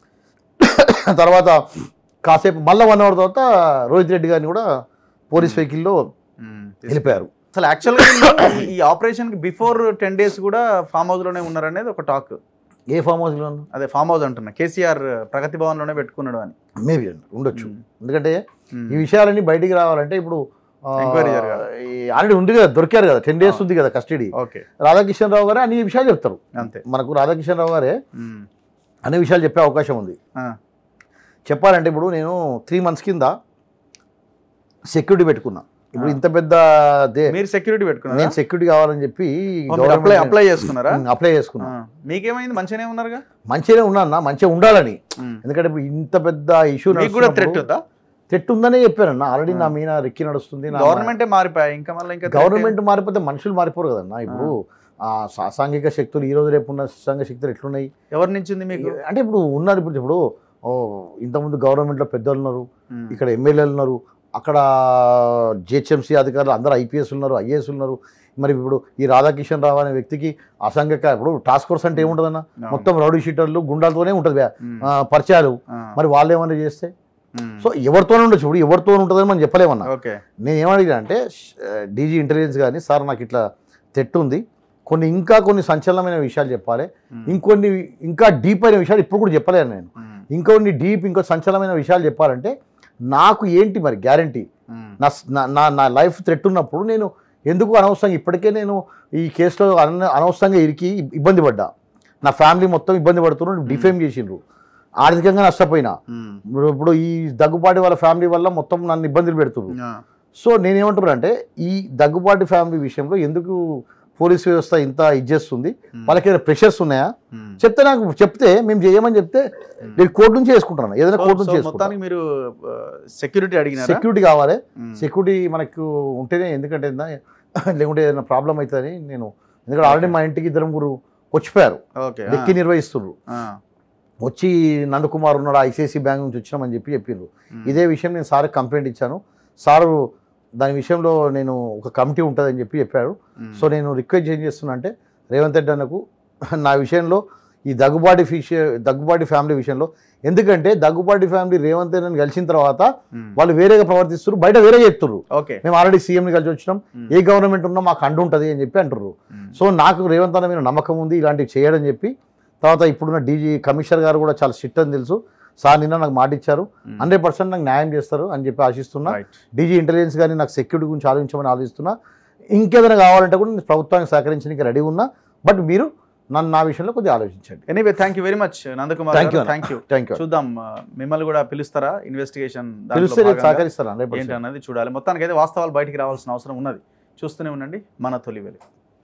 తర్వాత కాసేపు మళ్ళీ వన్ అవర్ తర్వాత రోహిత్ రెడ్డి గారిని కూడా పోలీస్ వెహికల్లో ఉమ్, తీసు- వెళ్ళిపోయారు అసలు యాక్చువల్గా వీళ్ళు ఈ ఆపరేషన్ కి బిఫోర్ టెన్ డేస్ కూడా ఫామ్ హౌస్ లోనే ఉన్నారనేది ఒక టాక్ ఏ ఫామ్ హౌస్లో అదే ఫామ్ హౌస్ అంటున్నా కేసీఆర్ ప్రగతి భవన్ లోనే పెట్టుకున్నాడు అని మేబీ ఉండొచ్చు ఉమ్, ఎందుకంటే ఉమ్, ఈ విషయాలన్నీ బయటికి రావాలంటే ఇప్పుడు Enquiry జరగాలి. ఆల్రెడీ ఉంది కదా దొరికారు కదా టెన్ డేస్ ఉంది కదా కస్టడీ ఓకే రాధాకిషన్ రావు గారే అన్ని విషయాలు చెప్తారు అంతే మనకు రాధాకిషన్ రావు గారే ఉమ్, అన్ని విషయాలు చెప్పే అవకాశం ఉంది ఆ, చెప్పాలంటే ఇప్పుడు నేను త్రీ మంత్స్ కింద సెక్యూరిటీ పెట్టుకున్నా ఇప్పుడు ఆ. ఇంత పెద్ద దే మీరు సెక్యూరిటీ పెట్టుకున్నారా నేను సెక్యూరిటీ కావాలని చెప్పి అప్లై అప్లై చేసుకున్నారా అప్లై చేసుకున్నా ఆ, మీకేమైంది మంచిగానే ఉన్నారుగా మంచిగానే ఉన్నా మంచిగా ఉండాలని ఉమ్. ఎందుకంటే ఇప్పుడు ఇంత పెద్ద ఇష్యూ మీకు కూడా థ్రెట్ ఉందా థ్రెట్ ఉందనే చెప్పారన్న ఆల్రెడీ ఆ. నా మీద రెక్కి నడుస్తుంది నా- గవర్నమెంటే మారిపోయా ఇంకా మళ్ళీ ఇంకా threat గవర్నమెంట్ మారిపోతే మనుషులు మారిపోరు కదన్న ఇప్పుడు ఆ సా- సాంఘిక శక్తులు ఈ రోజు రేపు ఉన్న సాంఘిక శక్తులు ఎట్లున్నాయి ఏం- ఎవరి నుంచి ఉంది మీకు అంటే ఇప్పుడు ఉన్నారు ఇప్పుడు ఇప్పుడు ఓ, ఇంతకుముందు గవర్నమెంట్లో పెద్దలు ఉన్నారు ఉమ్, ఇక్కడ ఎమ్మెల్యేలు ఉన్నారు అక్కడ జిహెచ్ఎంసీ అధికారులు అందరూ ఐపీఎస్ ఉన్నారు ఐఏఎస్ ఉన్నారు మరి ఇప్పుడు ఈ రాధాకిషన్ రావు అనే వ్యక్తికి అసంఘిక ఇప్పుడు టాస్క్ ఫోర్స్ అంటే ఏముంటుందన్న అవును. మొత్తం రౌడీ షీటర్లు గుండాలతోనే ఉంటుంది బ్యా- ఉమ్, ఆ, పరిచయాలు ఆ, మరి వాళ్ళు ఏమైనా చేస్తే ఉమ్, సో ఎవరితోనే ఉండొచ్చు ఇప్పుడు ఎవరితో ఉంటుందని మనం చెప్పలేమన్నా ఓకే నేను ఏమడిగినా అంటే డీజీ ఇంటెలిజెన్స్ కానీ సార్ నాకు ఇట్లా తెట్టు ఉంది కొన్ని ఇంకా కొన్ని సంచలనమైన విషయాలు చెప్పాలి ఉమ్, ఇంకొన్ని ఇంకా డీప్ అయిన విషయాలు ఇప్పుడు కూడా చెప్పలేను నేను ఉమ్, ఇంకొన్ని డీప్ ఇంకో సంచలనమైన విషయాలు చెప్పాలంటే నాకు ఏంటి మరి గ్యారంటీ ఉమ్, నా నా- నా నా లైఫ్ థ్రెట్ ఉన్నప్పుడు నేను ఎందుకు అనవసరంగా ఇప్పటికే నేను ఈ కేసులో అన అనవసరంగా ఇరికి ఇబ్బంది పడ్డా నా ఫ్యామిలీ మొత్తం ఇబ్బంది పడుతున్నారు డిఫేమ్ చేసిండ్రు ఆర్థికంగా నష్టపోయినా ఉమ్, ఇప్పుడు- ఇప్పుడు ఈ దగ్గుపాటి వాళ్ళ ఫ్యామిలీ వల్ల మొత్తం నన్ను ఇబ్బందులు పెడుతున్నారు ఆ, సో నేనేమంటున్నా అంటే ఈ దగ్గుబాటి ఫ్యామిలీ విషయంలో ఎందుకు పోలీస్ వ్యవస్థ ఇంత ఇచ్చేస్తుంది ఉమ్, వాళ్ళకి ఏదైనా ప్రెషర్స్ ఉన్నాయా ఉమ్. చెప్తే నాకు చెప్తే మేము చేయమని చెప్తే నేను కోర్టు నుంచి చేసుకుంటాను ఏదైనా సో- కోర్టు సో నుంచి చేసుకుంటాను మొత్తానికి మీరు సెక్యూరిటీ అడిగినారా సెక్యూరిటీ కావాలి ఉమ్, సెక్యూరిటీ మనకు ఉంటేనే ఎందుకంటే ఏందా, లేకుంటే ఏదైనా ప్రాబ్లం అవుతుందని నేను ఎందుకంటే ఆల్రెడీ మా ఇంటికి ఇద్దరు ముగ్గురు వచ్చిపోయారు ఓకే ఆ, లెక్కి నిర్వహిస్తున్నారు ఆ, వచ్చి నందకుమార్ ఉన్నాడు ఐసిఐసి బ్యాంక్ నుంచి వచ్చినామని చెప్పి చెప్పిండ్రు ఉమ్, ఇదే విషయం నేను సార్కి కంప్లైంట్ ఇచ్చాను సారు దాని విషయంలో నేను ఒక కమిటీ ఉంటుందని చెప్పి చెప్పాడు ఉమ్, సో నేను రిక్వెస్ట్ ఏం చేస్తున్నా అంటే రేవంత్ రెడ్డి అన్నకు నా విషయంలో ఈ దగ్గుబాటి ఫిష్ దగ్గుబాటి ఫ్యామిలీ విషయంలో ఎందుకంటే దగ్గుబాటి ఫ్యామిలీ రేవంత్ రెడ్డిని కలిసిన తర్వాత ఉమ్, వాళ్ళు వేరేగా ప్రవర్తిస్తున్నారు బయట వేరే చెప్తున్నారు ఓకే మేము ఆల్రెడీ సీఎంని కలిసి వచ్చినాం ఉమ్, ఏ గవర్నమెంట్ ఉన్నా మాకు అండు ఉంటుంది అని చెప్పి అంటున్నారు ఉమ్, సో నాకు రేవంత్ అన్న మీద నమ్మకం ఉంది ఇలాంటివి చేయడం చెప్పి తర్వాత ఇప్పుడున్న డీజీ కమిషనర్ గారు కూడా చాలా స్ట్రిక్ట్ అని తెలుసు సార్ నిన్న నాకు మాట ఇచ్చారు ఉమ్, హండ్రెడ్ పర్సెంట్ నాకు న్యాయం చేస్తారు అని చెప్పి ఆశిస్తున్నా రైట్. డీజీ ఇంటెలిజెన్స్ కానీ నాకు సెక్యూరిటీ గురించి ఆలోచించమని ఆలోచిస్తున్నా ఇంకేదైనా కావాలంటే కూడా నేను ప్రభుత్వానికి సహకరించడానికి రెడీ ఉన్నా బట్ మీరు నన్ను నా విషయంలో కొద్దిగా ఆలోచించండి anyway thank you very much Nandakumar Thank you, అన్న. థ్యాంక్ యూ థ్యాంక్ యూ చూద్దాం ఆ, మిమ్మల్ని కూడా పిలుస్తారా ఇన్వెస్టిగేషన్ తెలిస్తే నేను సహకరిస్తాను హండ్రెడ్ ఏంటి అన్నది చూడాలి మొత్తానికి అయితే వాస్తవాలు బయటికి రావాల్సిన అవసరం ఉన్నది చూస్తూనే ఉండండి మన తొలి వెలుగు